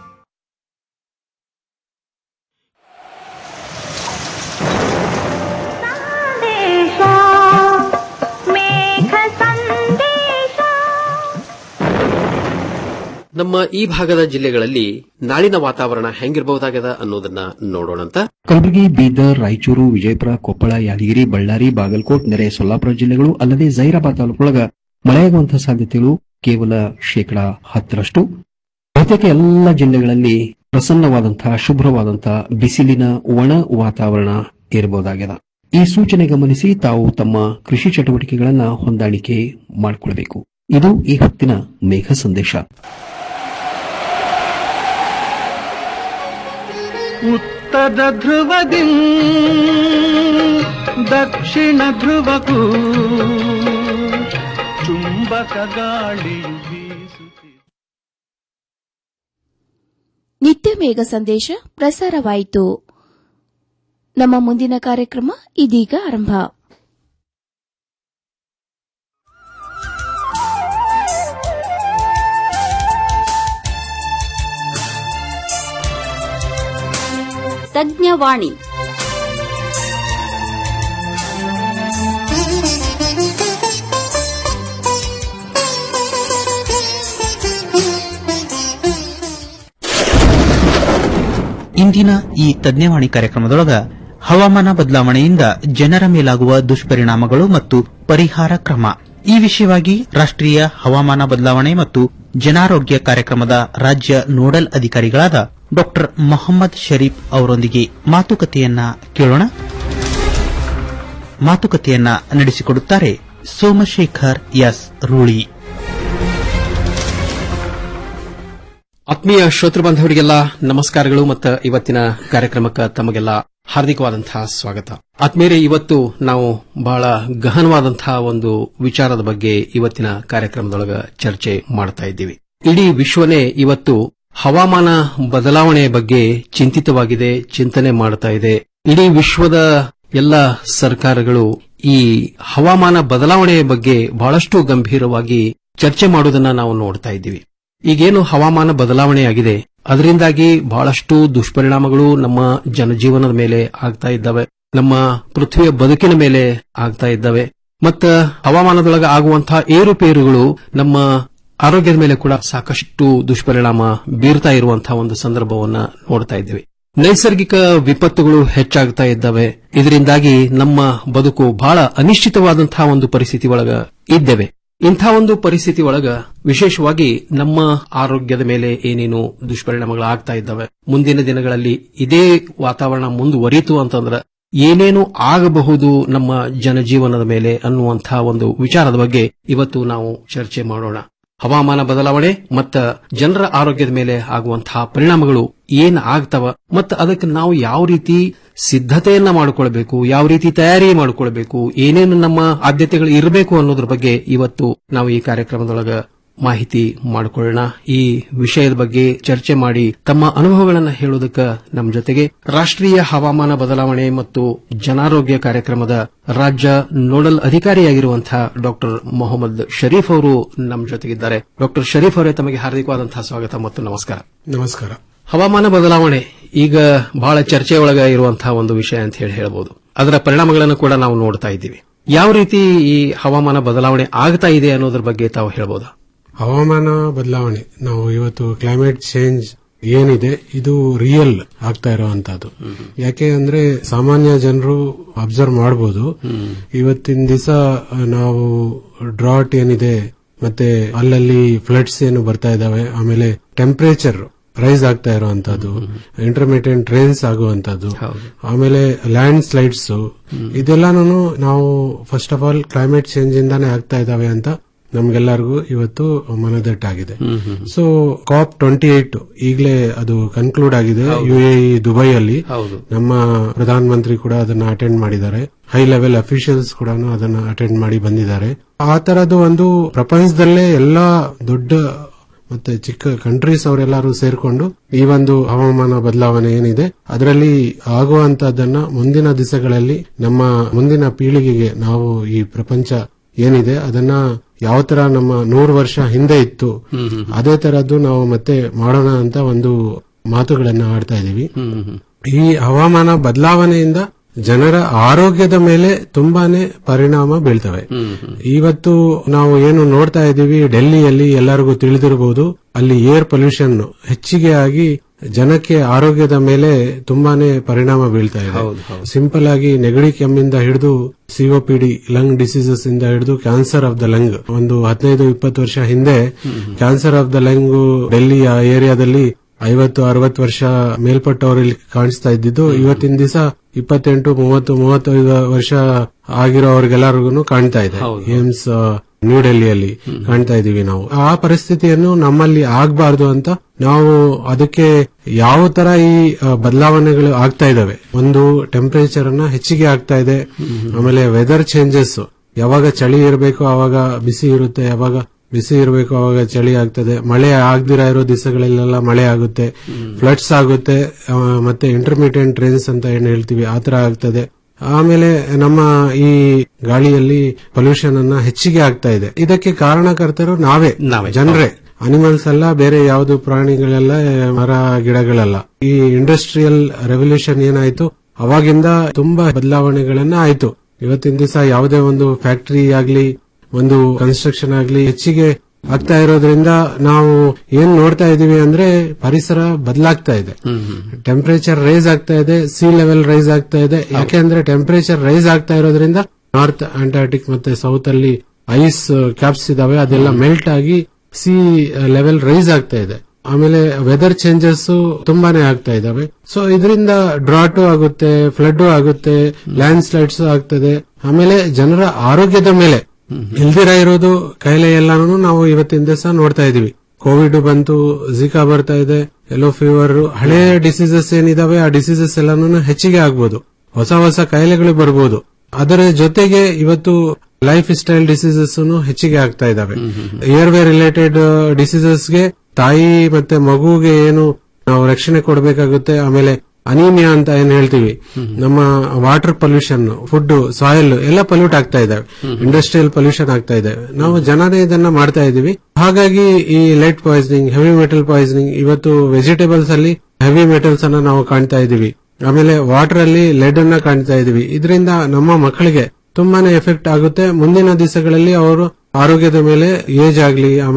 ನಮ್ಮ ಈ ಭಾಗದ ಜಿಲ್ಲೆಗಳಲ್ಲಿ ನಾಳಿನ ವಾತಾವರಣ ಹೆಂಗಿರಬಹುದಾಗದ ಅನ್ನೋದನ್ನ ನೋಡೋಣಂತ ಕಲಬುರಗಿ ಬೀದರ್ ರಾಯಚೂರು ವಿಜಯಪುರ ಕೊಪ್ಪಳ ಯಾದಗಿರಿ ಬಳ್ಳಾರಿ ಬಾಗಲಕೋಟ್ ನೆರೆ ಸೊಲ್ಲಾಪುರ ಜಿಲ್ಲೆಗಳು ಅಲ್ಲದೆ ಜೈರಾಬಾದ್ ತಾಲೂಕೊಳಗ ಮಳೆಯಾಗುವಂತಹ ಸಾಧ್ಯತೆಗಳು ಕೇವಲ ಶೇಕಡಾ ಹತ್ತರಷ್ಟು ಬಹುತೇಕ ಎಲ್ಲ ಜಿಲ್ಲೆಗಳಲ್ಲಿ ಪ್ರಸನ್ನವಾದಂತಹ ಶುಭ್ರವಾದಂತಹ ಬಿಸಿಲಿನ ಒಣ ವಾತಾವರಣ ಇರಬಹುದಾಗಿದೆ ಈ ಸೂಚನೆ ಗಮನಿಸಿ ತಾವು ತಮ್ಮ ಕೃಷಿ ಚಟುವಟಿಕೆಗಳನ್ನ ಹೊಂದಾಣಿಕೆ ಮಾಡಿಕೊಳ್ಳಬೇಕು ಇದು ಈ ಹೊತ್ತಿನ ಮೇಘ ಸಂದೇಶ ಉತ್ತರ ಧ್ರುವದಿ ದಕ್ಷಿಣ ಧ್ರುವಕ್ಕೂ ಚುಂಬಕ ಗಾಳಿಯು ಬೀಸುತ್ತಿದೆ ನಿತ್ಯ ಮೇಘ ಸಂದೇಶ ಪ್ರಸಾರವಾಯಿತು ನಮ್ಮ ಮುಂದಿನ ಕಾರ್ಯಕ್ರಮ ಇದೀಗ ಆರಂಭ ತಜ್ಞವಾಣಿ ಇಂದಿನ ಈ ತಜ್ಞವಾಣಿ ಕಾರ್ಯಕ್ರಮದೊಳಗ ಹವಾಮಾನ ಬದಲಾವಣೆಯಿಂದ ಜನರ ಮೇಲಾಗುವ ದುಷ್ಪರಿಣಾಮಗಳು ಮತ್ತು ಪರಿಹಾರ ಕ್ರಮ ಈ ವಿಷಯವಾಗಿ ರಾಷ್ಟ್ರೀಯ ಹವಾಮಾನ ಬದಲಾವಣೆ ಮತ್ತು ಜನಾರೋಗ್ಯ ಕಾರ್ಯಕ್ರಮದ ರಾಜ್ಯ ನೋಡಲ್ ಅಧಿಕಾರಿಗಳಾದ ಡಾ ಮೊಹಮ್ಮದ್ ಶರೀಫ್ ಅವರೊಂದಿಗೆ ಮಾತುಕತೆಯನ್ನ ಕೇಳೋಣ ಮಾತುಕತೆಯನ್ನ ನಡೆಸಿಕೊಡುತ್ತಾರೆ ಸೋಮಶೇಖರ್ ಎಸ್ ರೂಳಿ ಆತ್ಮೀಯ ಶ್ರೋತೃ ಬಾಂಧವರಿಗೆಲ್ಲ ನಮಸ್ಕಾರಗಳು ಮತ್ತು ಇವತ್ತಿನ ಕಾರ್ಯಕ್ರಮಕ್ಕೆ ತಮಗೆಲ್ಲ ಹಾರ್ದಿಕವಾದಂತಹ ಸ್ವಾಗತ ಆತ್ಮೀಯರೇ ಇವತ್ತು ನಾವು ಬಹಳ ಗಹನವಾದಂತಹ ಒಂದು ವಿಚಾರದ ಬಗ್ಗೆ ಇವತ್ತಿನ ಕಾರ್ಯಕ್ರಮದೊಳಗ ಚರ್ಚೆ ಮಾಡ್ತಾ ಇದ್ದೀವಿ ಇಡೀ ವಿಶ್ವನೇ ಇವತ್ತು ಹವಾಮಾನ ಬದಲಾವಣೆಯ ಬಗ್ಗೆ ಚಿಂತಿತವಾಗಿದೆ ಚಿಂತನೆ ಮಾಡ್ತಾ ಇದೆ ಇಡೀ ವಿಶ್ವದ ಎಲ್ಲ ಸರ್ಕಾರಗಳು ಈ ಹವಾಮಾನ ಬದಲಾವಣೆಯ ಬಗ್ಗೆ ಬಹಳಷ್ಟು ಗಂಭೀರವಾಗಿ ಚರ್ಚೆ ಮಾಡುವುದನ್ನ ನಾವು ನೋಡ್ತಾ ಇದ್ದೀವಿ ಈಗೇನು ಹವಾಮಾನ ಬದಲಾವಣೆಯಾಗಿದೆ ಅದರಿಂದಾಗಿ ಬಹಳಷ್ಟು ದುಷ್ಪರಿಣಾಮಗಳು ನಮ್ಮ ಜನಜೀವನದ ಮೇಲೆ ಆಗ್ತಾ ಇದ್ದಾವೆ ನಮ್ಮ ಪೃಥ್ವಿಯ ಬದುಕಿನ ಮೇಲೆ ಆಗ್ತಾ ಇದ್ದಾವೆ ಮತ್ತ ಹವಾಮಾನದೊಳಗೆ ಆಗುವಂತಹ ಏರುಪೇರುಗಳು ನಮ್ಮ ಆರೋಗ್ಯದ ಮೇಲೆ ಕೂಡ ಸಾಕಷ್ಟು ದುಷ್ಪರಿಣಾಮ ಬೀರ್ತಾ ಇರುವಂತಹ ಒಂದು ಸಂದರ್ಭವನ್ನ ನೋಡ್ತಾ ಇದ್ದೇವೆ ನೈಸರ್ಗಿಕ ವಿಪತ್ತುಗಳು ಹೆಚ್ಚಾಗ್ತಾ ಇದ್ದಾವೆ ಇದರಿಂದಾಗಿ ನಮ್ಮ ಬದುಕು ಬಹಳ ಅನಿಶ್ಚಿತವಾದಂತಹ ಒಂದು ಪರಿಸ್ಥಿತಿ ಒಳಗ ಇದ್ದೇವೆ ಇಂಥ ಒಂದು ಪರಿಸ್ಥಿತಿ ಒಳಗ ವಿಶೇಷವಾಗಿ ನಮ್ಮ ಆರೋಗ್ಯದ ಮೇಲೆ ಏನೇನು ದುಷ್ಪರಿಣಾಮಗಳು ಆಗ್ತಾ ಇದ್ದಾವೆ ಮುಂದಿನ ದಿನಗಳಲ್ಲಿ ಇದೇ ವಾತಾವರಣ ಮುಂದುವರಿಯಿತು ಅಂತಂದ್ರೆ ಏನೇನು ಆಗಬಹುದು ನಮ್ಮ ಜನಜೀವನದ ಮೇಲೆ ಅನ್ನುವಂತಹ ಒಂದು ವಿಚಾರದ ಬಗ್ಗೆ ಇವತ್ತು ನಾವು ಚರ್ಚೆ ಮಾಡೋಣ ಹವಾಮಾನ ಬದಲಾವಣೆ ಮತ್ತು ಜನರ ಆರೋಗ್ಯದ ಮೇಲೆ ಆಗುವಂತಹ ಪರಿಣಾಮಗಳು ಏನ್ ಆಗ್ತವ ಮತ್ತು ಅದಕ್ಕೆ ನಾವು ಯಾವ ರೀತಿ ಸಿದ್ಧತೆಯನ್ನ ಮಾಡಿಕೊಳ್ಬೇಕು ಯಾವ ರೀತಿ ತಯಾರಿ ಮಾಡಿಕೊಳ್ಬೇಕು ಏನೇನು ನಮ್ಮ ಆದ್ಯತೆಗಳು ಇರಬೇಕು ಅನ್ನೋದ್ರ ಬಗ್ಗೆ ಇವತ್ತು ನಾವು ಈ ಕಾರ್ಯಕ್ರಮದೊಳಗ ಮಾಹಿತಿ ಮಾಡಿಕೊಳ್ಳೋಣ ಈ ವಿಷಯದ ಬಗ್ಗೆ ಚರ್ಚೆ ಮಾಡಿ ತಮ್ಮ ಅನುಭವಗಳನ್ನು ಹೇಳೋದಕ್ಕೆ ನಮ್ಮ ಜೊತೆಗೆ ರಾಷ್ಟ್ರೀಯ ಹವಾಮಾನ ಬದಲಾವಣೆ ಮತ್ತು ಜನಾರೋಗ್ಯ ಕಾರ್ಯಕ್ರಮದ ರಾಜ್ಯ ನೋಡಲ್ ಅಧಿಕಾರಿಯಾಗಿರುವಂತಹ ಡಾಕ್ಟರ್ ಮೊಹಮ್ಮದ್ ಶರೀಫ್ ಅವರು ನಮ್ಮ ಜೊತೆಗಿದ್ದಾರೆ ಡಾಕ್ಟರ್ ಶರೀಫ್ ಅವರೇ ತಮಗೆ ಹಾರ್ದಿಕವಾದಂತಹ ಸ್ವಾಗತ ಮತ್ತು ನಮಸ್ಕಾರ ನಮಸ್ಕಾರ ಹವಾಮಾನ ಬದಲಾವಣೆ ಈಗ ಬಹಳ ಚರ್ಚೆಯೊಳಗ ಇರುವಂತಹ ಒಂದು ವಿಷಯ ಅಂತ ಹೇಳಿ ಹೇಳಬಹುದು ಅದರ ಪರಿಣಾಮಗಳನ್ನು ಕೂಡ ನಾವು ನೋಡ್ತಾ ಇದ್ದೀವಿ ಯಾವ ರೀತಿ ಈ ಹವಾಮಾನ ಬದಲಾವಣೆ ಆಗ್ತಾ ಇದೆ ಅನ್ನೋದ್ರ ಬಗ್ಗೆ ತಾವು ಹೇಳ್ಬೋದಾ ಹವಾಮಾನ ಬದಲಾವಣೆ ನಾವು ಇವತ್ತು ಕ್ಲೈಮೇಟ್ ಚೇಂಜ್ ಏನಿದೆ ಇದು ರಿಯಲ್ ಆಗ್ತಾ ಇರುವಂತದ್ದು ಯಾಕೆ ಅಂದ್ರೆ ಸಾಮಾನ್ಯ ಜನರು ಅಬ್ಸರ್ವ್ ಮಾಡಬಹುದು ಇವತ್ತಿನ ದಿವಸ ನಾವು ಡ್ರಾಟ್ ಏನಿದೆ ಮತ್ತೆ ಅಲ್ಲಲ್ಲಿ ಫ್ಲಡ್ಸ್ ಏನು ಬರ್ತಾ ಇದಾವೆ ಆಮೇಲೆ ಟೆಂಪರೇಚರ್ ರೈಸ್ ಆಗ್ತಾ ಇರುವಂತದ್ದು ಇಂಟರ್ಮೀಡಿಯಂಟ್ ರೈನ್ಸ್ ಆಗುವಂತದ್ದು ಆಮೇಲೆ ಲ್ಯಾಂಡ್ ಸ್ಲೈಡ್ಸ್ ಇದೆಲ್ಲಾನು ನಾವು first of all climate change ಇಂದಾನೆ ಆಗ್ತಾ ಇದಾವೆ ಅಂತ ನಮ್ಗೆಲ್ಲರಿಗೂ ಇವತ್ತು ಮನದಟ್ಟಾಗಿದೆ ಸೊ ಕಾಪ್ ಟ್ವೆಂಟಿ ಏಟ್ ಈಗಲೇ ಅದು ಕನ್ಕ್ಲೂಡ್ ಆಗಿದೆ ಯು ಎ ದುಬೈಯಲ್ಲಿ ನಮ್ಮ ಪ್ರಧಾನ ಮಂತ್ರಿ ಕೂಡ ಅದನ್ನ ಅಟೆಂಡ್ ಮಾಡಿದ್ದಾರೆ ಹೈ ಲೆವೆಲ್ ಅಫಿಷಿಯಲ್ಸ್ ಕೂಡ ಅದನ್ನ ಅಟೆಂಡ್ ಮಾಡಿ ಬಂದಿದ್ದಾರೆ ಆ ತರದ್ದು ಒಂದು ಪ್ರಪಂಚದಲ್ಲೇ ಎಲ್ಲಾ ದೊಡ್ಡ ಮತ್ತೆ ಚಿಕ್ಕ ಕಂಟ್ರೀಸ್ ಅವರೆಲ್ಲರೂ ಸೇರ್ಕೊಂಡು ಈ ಒಂದು ಹವಾಮಾನ ಬದಲಾವಣೆ ಏನಿದೆ ಅದರಲ್ಲಿ ಆಗುವಂತದ್ದನ್ನ ಮುಂದಿನ ದಿವಸಗಳಲ್ಲಿ ನಮ್ಮ ಮುಂದಿನ ಪೀಳಿಗೆಗೆ ನಾವು ಈ ಪ್ರಪಂಚ ಏನಿದೆ ಅದನ್ನ ಯಾವ ತರ ನಮ್ಮ ನೂರು ವರ್ಷ ಹಿಂದೆ ಇತ್ತು ಅದೇ ತರದ್ದು ನಾವು ಮತ್ತೆ ಮಾಡೋಣ ಅಂತ ಒಂದು ಮಾತುಗಳನ್ನ ಆಡ್ತಾ ಇದೀವಿ ಈ ಹವಾಮಾನ ಬದಲಾವಣೆಯಿಂದ ಜನರ ಆರೋಗ್ಯದ ಮೇಲೆ ತುಂಬಾನೇ ಪರಿಣಾಮ ಬೀಳ್ತವೆ ಇವತ್ತು ನಾವು ಏನು ನೋಡ್ತಾ ಇದ್ದೀವಿ ಡೆಲ್ಲಿಯಲ್ಲಿ ಎಲ್ಲರಿಗೂ ತಿಳಿದಿರಬಹುದು ಅಲ್ಲಿ ಏರ್ ಪೊಲ್ಯೂಷನ್ ಹೆಚ್ಚಿಗೆ ಆಗಿ ಜನಕ್ಕೆ ಆರೋಗ್ಯದ ಮೇಲೆ ತುಂಬಾನೇ ಪರಿಣಾಮ ಬೀಳ್ತಾ ಇದೆ ಸಿಂಪಲ್ ಆಗಿ ನೆಗಡಿ ಕೆಮ್ಮಿಂದ ಹಿಡಿದು ಸಿಒಪಿಡಿ ಲಂಗ್ ಡಿಸೀಸಸ್ ಇಂದ ಹಿಡಿದು ಕ್ಯಾನ್ಸರ್ ಆಫ್ ದ ಲಂಗ್ ಒಂದು ಹದಿನೈದು ಇಪ್ಪತ್ತು ವರ್ಷ ಹಿಂದೆ cancer of the lung Delhi ಆ ಏರಿಯಾದಲ್ಲಿ ಐವತ್ತು ಅರವತ್ತು ವರ್ಷ ಮೇಲ್ಪಟ್ಟವರಲ್ಲಿ ಕಾಣಿಸ್ತಾ ಇದ್ದಿದ್ದು ಇವತ್ತಿನ ದಿವಸ ಇಪ್ಪತ್ತೆಂಟು ಮೂವತ್ತು ಮೂವತ್ತೈದು ವರ್ಷ ಆಗಿರೋರಿಗೆಲ್ಲರಿಗೂ ಕಾಣ್ತಾ ಇದೆ ಏಮ್ಸ್ ನ್ಯೂ ಡೆಲ್ಲಿಯಲ್ಲಿ ಕಾಣ್ತಾ ಇದೀವಿ ನಾವು ಆ ಪರಿಸ್ಥಿತಿಯನ್ನು ನಮ್ಮಲ್ಲಿ ಆಗಬಾರ್ದು ಅಂತ ನಾವು ಅದಕ್ಕೆ ಯಾವ ತರ ಈ ಬದಲಾವಣೆಗಳು ಆಗ್ತಾ ಇದಾವೆ ಒಂದು ಟೆಂಪರೇಚರ್ ಅನ್ನ ಹೆಚ್ಚಿಗೆ ಆಗ್ತಾ ಇದೆ ಆಮೇಲೆ ವೆದರ್ ಚೇಂಜಸ್ ಯಾವಾಗ ಚಳಿ ಇರಬೇಕು ಅವಾಗ ಬಿಸಿ ಇರುತ್ತೆ ಯಾವಾಗ ಬಿಸಿ ಇರಬೇಕು ಅವಾಗ ಚಳಿ ಆಗ್ತದೆ ಮಳೆ ಆಗ್ದಿರಾ ಇರೋ ದಿವಸಗಳಲ್ಲೆಲ್ಲ ಮಳೆ ಆಗುತ್ತೆ ಫ್ಲಡ್ಸ್ ಆಗುತ್ತೆ ಮತ್ತೆ ಇಂಟರ್ಮೀಡಿಯಂಟ್ ರೇಂಜ್ ಅಂತ ಏನ್ ಹೇಳ್ತೀವಿ ಆತರ ಆಗ್ತದೆ ಆಮೇಲೆ ನಮ್ಮ ಈ ಗಾಳಿಯಲ್ಲಿ ಪೊಲ್ಯೂಷನ್ ಅನ್ನ ಹೆಚ್ಚಿಗೆ ಆಗ್ತಾ ಇದೆ ಇದಕ್ಕೆ ಕಾರಣಕರ್ತರು ನಾವೇ ಜನರೇ ಅನಿಮಲ್ಸ್ ಅಲ್ಲ ಬೇರೆ ಯಾವುದು ಪ್ರಾಣಿಗಳೆಲ್ಲ ಮರ ಗಿಡಗಳಲ್ಲ ಈ ಇಂಡಸ್ಟ್ರಿಯಲ್ ರೆವಲ್ಯೂಷನ್ ಏನಾಯ್ತು ಅವಾಗಿಂದ ತುಂಬಾ ಬದಲಾವಣೆಗಳನ್ನ ಆಯ್ತು ಇವತ್ತಿನ ದಿವಸ ಯಾವುದೇ ಒಂದು ಫ್ಯಾಕ್ಟರಿ ಆಗ್ಲಿ ಒಂದು ಕನ್ಸ್ಟ್ರಕ್ಷನ್ ಆಗ್ಲಿ ಹೆಚ್ಚಿಗೆ ಆಗ್ತಾ ಇರೋದ್ರಿಂದ ನಾವು ಏನ್ ನೋಡ್ತಾ ಇದೀವಿ ಅಂದ್ರೆ ಪರಿಸರ ಬದಲಾಗ್ತಾ ಇದೆ ಟೆಂಪರೇಚರ್ ರೈಸ್ ಆಗ್ತಾ ಇದೆ ಸಿ ಲೆವೆಲ್ ರೈಸ್ ಆಗ್ತಾ ಇದೆ ಯಾಕೆಂದ್ರೆ ಟೆಂಪರೇಚರ್ ರೈಸ್ ಆಗ್ತಾ ಇರೋದ್ರಿಂದ ನಾರ್ತ್ ಅಂಟಾರ್ಟಿಕ್ ಮತ್ತೆ ಸೌತ್ ಅಲ್ಲಿ ಐಸ್ ಕ್ಯಾಪ್ಸ್ ಇದಾವೆ ಅದೆಲ್ಲ ಮೆಲ್ಟ್ ಆಗಿ ಸಿ ಲೆವೆಲ್ ರೈಸ್ ಆಗ್ತಾ ಇದೆ ಆಮೇಲೆ ವೆದರ್ ಚೇಂಜಸ್ ತುಂಬಾನೇ ಆಗ್ತಾ ಇದಾವೆ ಸೊ ಇದರಿಂದ ಡ್ರಾಟು ಆಗುತ್ತೆ ಫ್ಲಡ್ ಆಗುತ್ತೆ ಲ್ಯಾಂಡ್ ಸ್ಲೈಡ್ಸ್ ಆಗ್ತದೆ ಆಮೇಲೆ ಜನರ ಆರೋಗ್ಯದ ಮೇಲೆ ಇಲ್ದಿರ ಇರೋದು ಕಾಯಿಲೆ ಎಲ್ಲಾನು ನಾವು ಇವತ್ತಿನ ದಿವಸ ನೋಡ್ತಾ ಇದೀವಿ ಕೋವಿಡ್ ಬಂತು ಜಿಕಾ ಬರ್ತಾ ಇದೆ ಎಲ್ಲೋ ಫೀವರ್ ಹಳೆ ಡಿಸೀಸಸ್ ಏನಿದಾವೆ ಆ ಡಿಸೀಸಸ್ ಎಲ್ಲಾನು ಹೆಚ್ಚಿಗೆ ಆಗ್ಬೋದು ಹೊಸ ಹೊಸ ಕಾಯಿಲೆಗಳು ಬರ್ಬೋದು ಅದರ ಜೊತೆಗೆ ಇವತ್ತು ಲೈಫ್ ಸ್ಟೈಲ್ ಡಿಸೀಸಸ್ ಹೆಚ್ಚಿಗೆ ಆಗ್ತಾ ಇದಾವೆ ಏರ್ವೇ ರಿಲೇಟೆಡ್ ಡಿಸೀಸಸ್ಗೆ ತಾಯಿ ಮತ್ತೆ ಮಗುಗೆ ಏನು ನಾವು ರಕ್ಷಣೆ ಕೊಡಬೇಕಾಗುತ್ತೆ ಆಮೇಲೆ ಅನೀಮಿಯಾ ಅಂತ ಏನ್ ಹೇಳ್ತೀವಿ ನಮ್ಮ ವಾಟರ್ ಪೊಲ್ಯೂಷನ್ ಫುಡ್ ಸಾಯಿಲ್ ಎಲ್ಲ ಪೊಲ್ಯೂಟ್ ಆಗ್ತಾ ಇದಾವೆ ಇಂಡಸ್ಟ್ರಿಯಲ್ ಪೊಲ್ಯೂಷನ್ ಆಗ್ತಾ ಇದೆ ನಾವು ಜನರೇ ಇದನ್ನ ಮಾಡ್ತಾ ಇದೀವಿ ಹಾಗಾಗಿ ಈ light poisoning heavy metal poisoning ಇವತ್ತು ವೆಜಿಟೇಬಲ್ಸ್ ಅಲ್ಲಿ ಹೆವಿ ಮೆಟಲ್ಸ್ ಅನ್ನ ನಾವು ಕಾಣ್ತಾ ಇದೀವಿ ಆಮೇಲೆ ವಾಟರ್ ಅಲ್ಲಿ ಲೆಡ್ ಅನ್ನ ಕಾಣ್ತಾ ಇದೀವಿ ಇದರಿಂದ ನಮ್ಮ ಮಕ್ಕಳಿಗೆ ತುಂಬಾನೇ ಎಫೆಕ್ಟ್ ಆಗುತ್ತೆ ಮುಂದಿನ ದಿವಸಗಳಲ್ಲಿ ಅವರು ಆರೋಗ್ಯದ ಮೇಲೆ ಏಜ್ ಆಗ್ಲಿ ಆಮೇಲೆ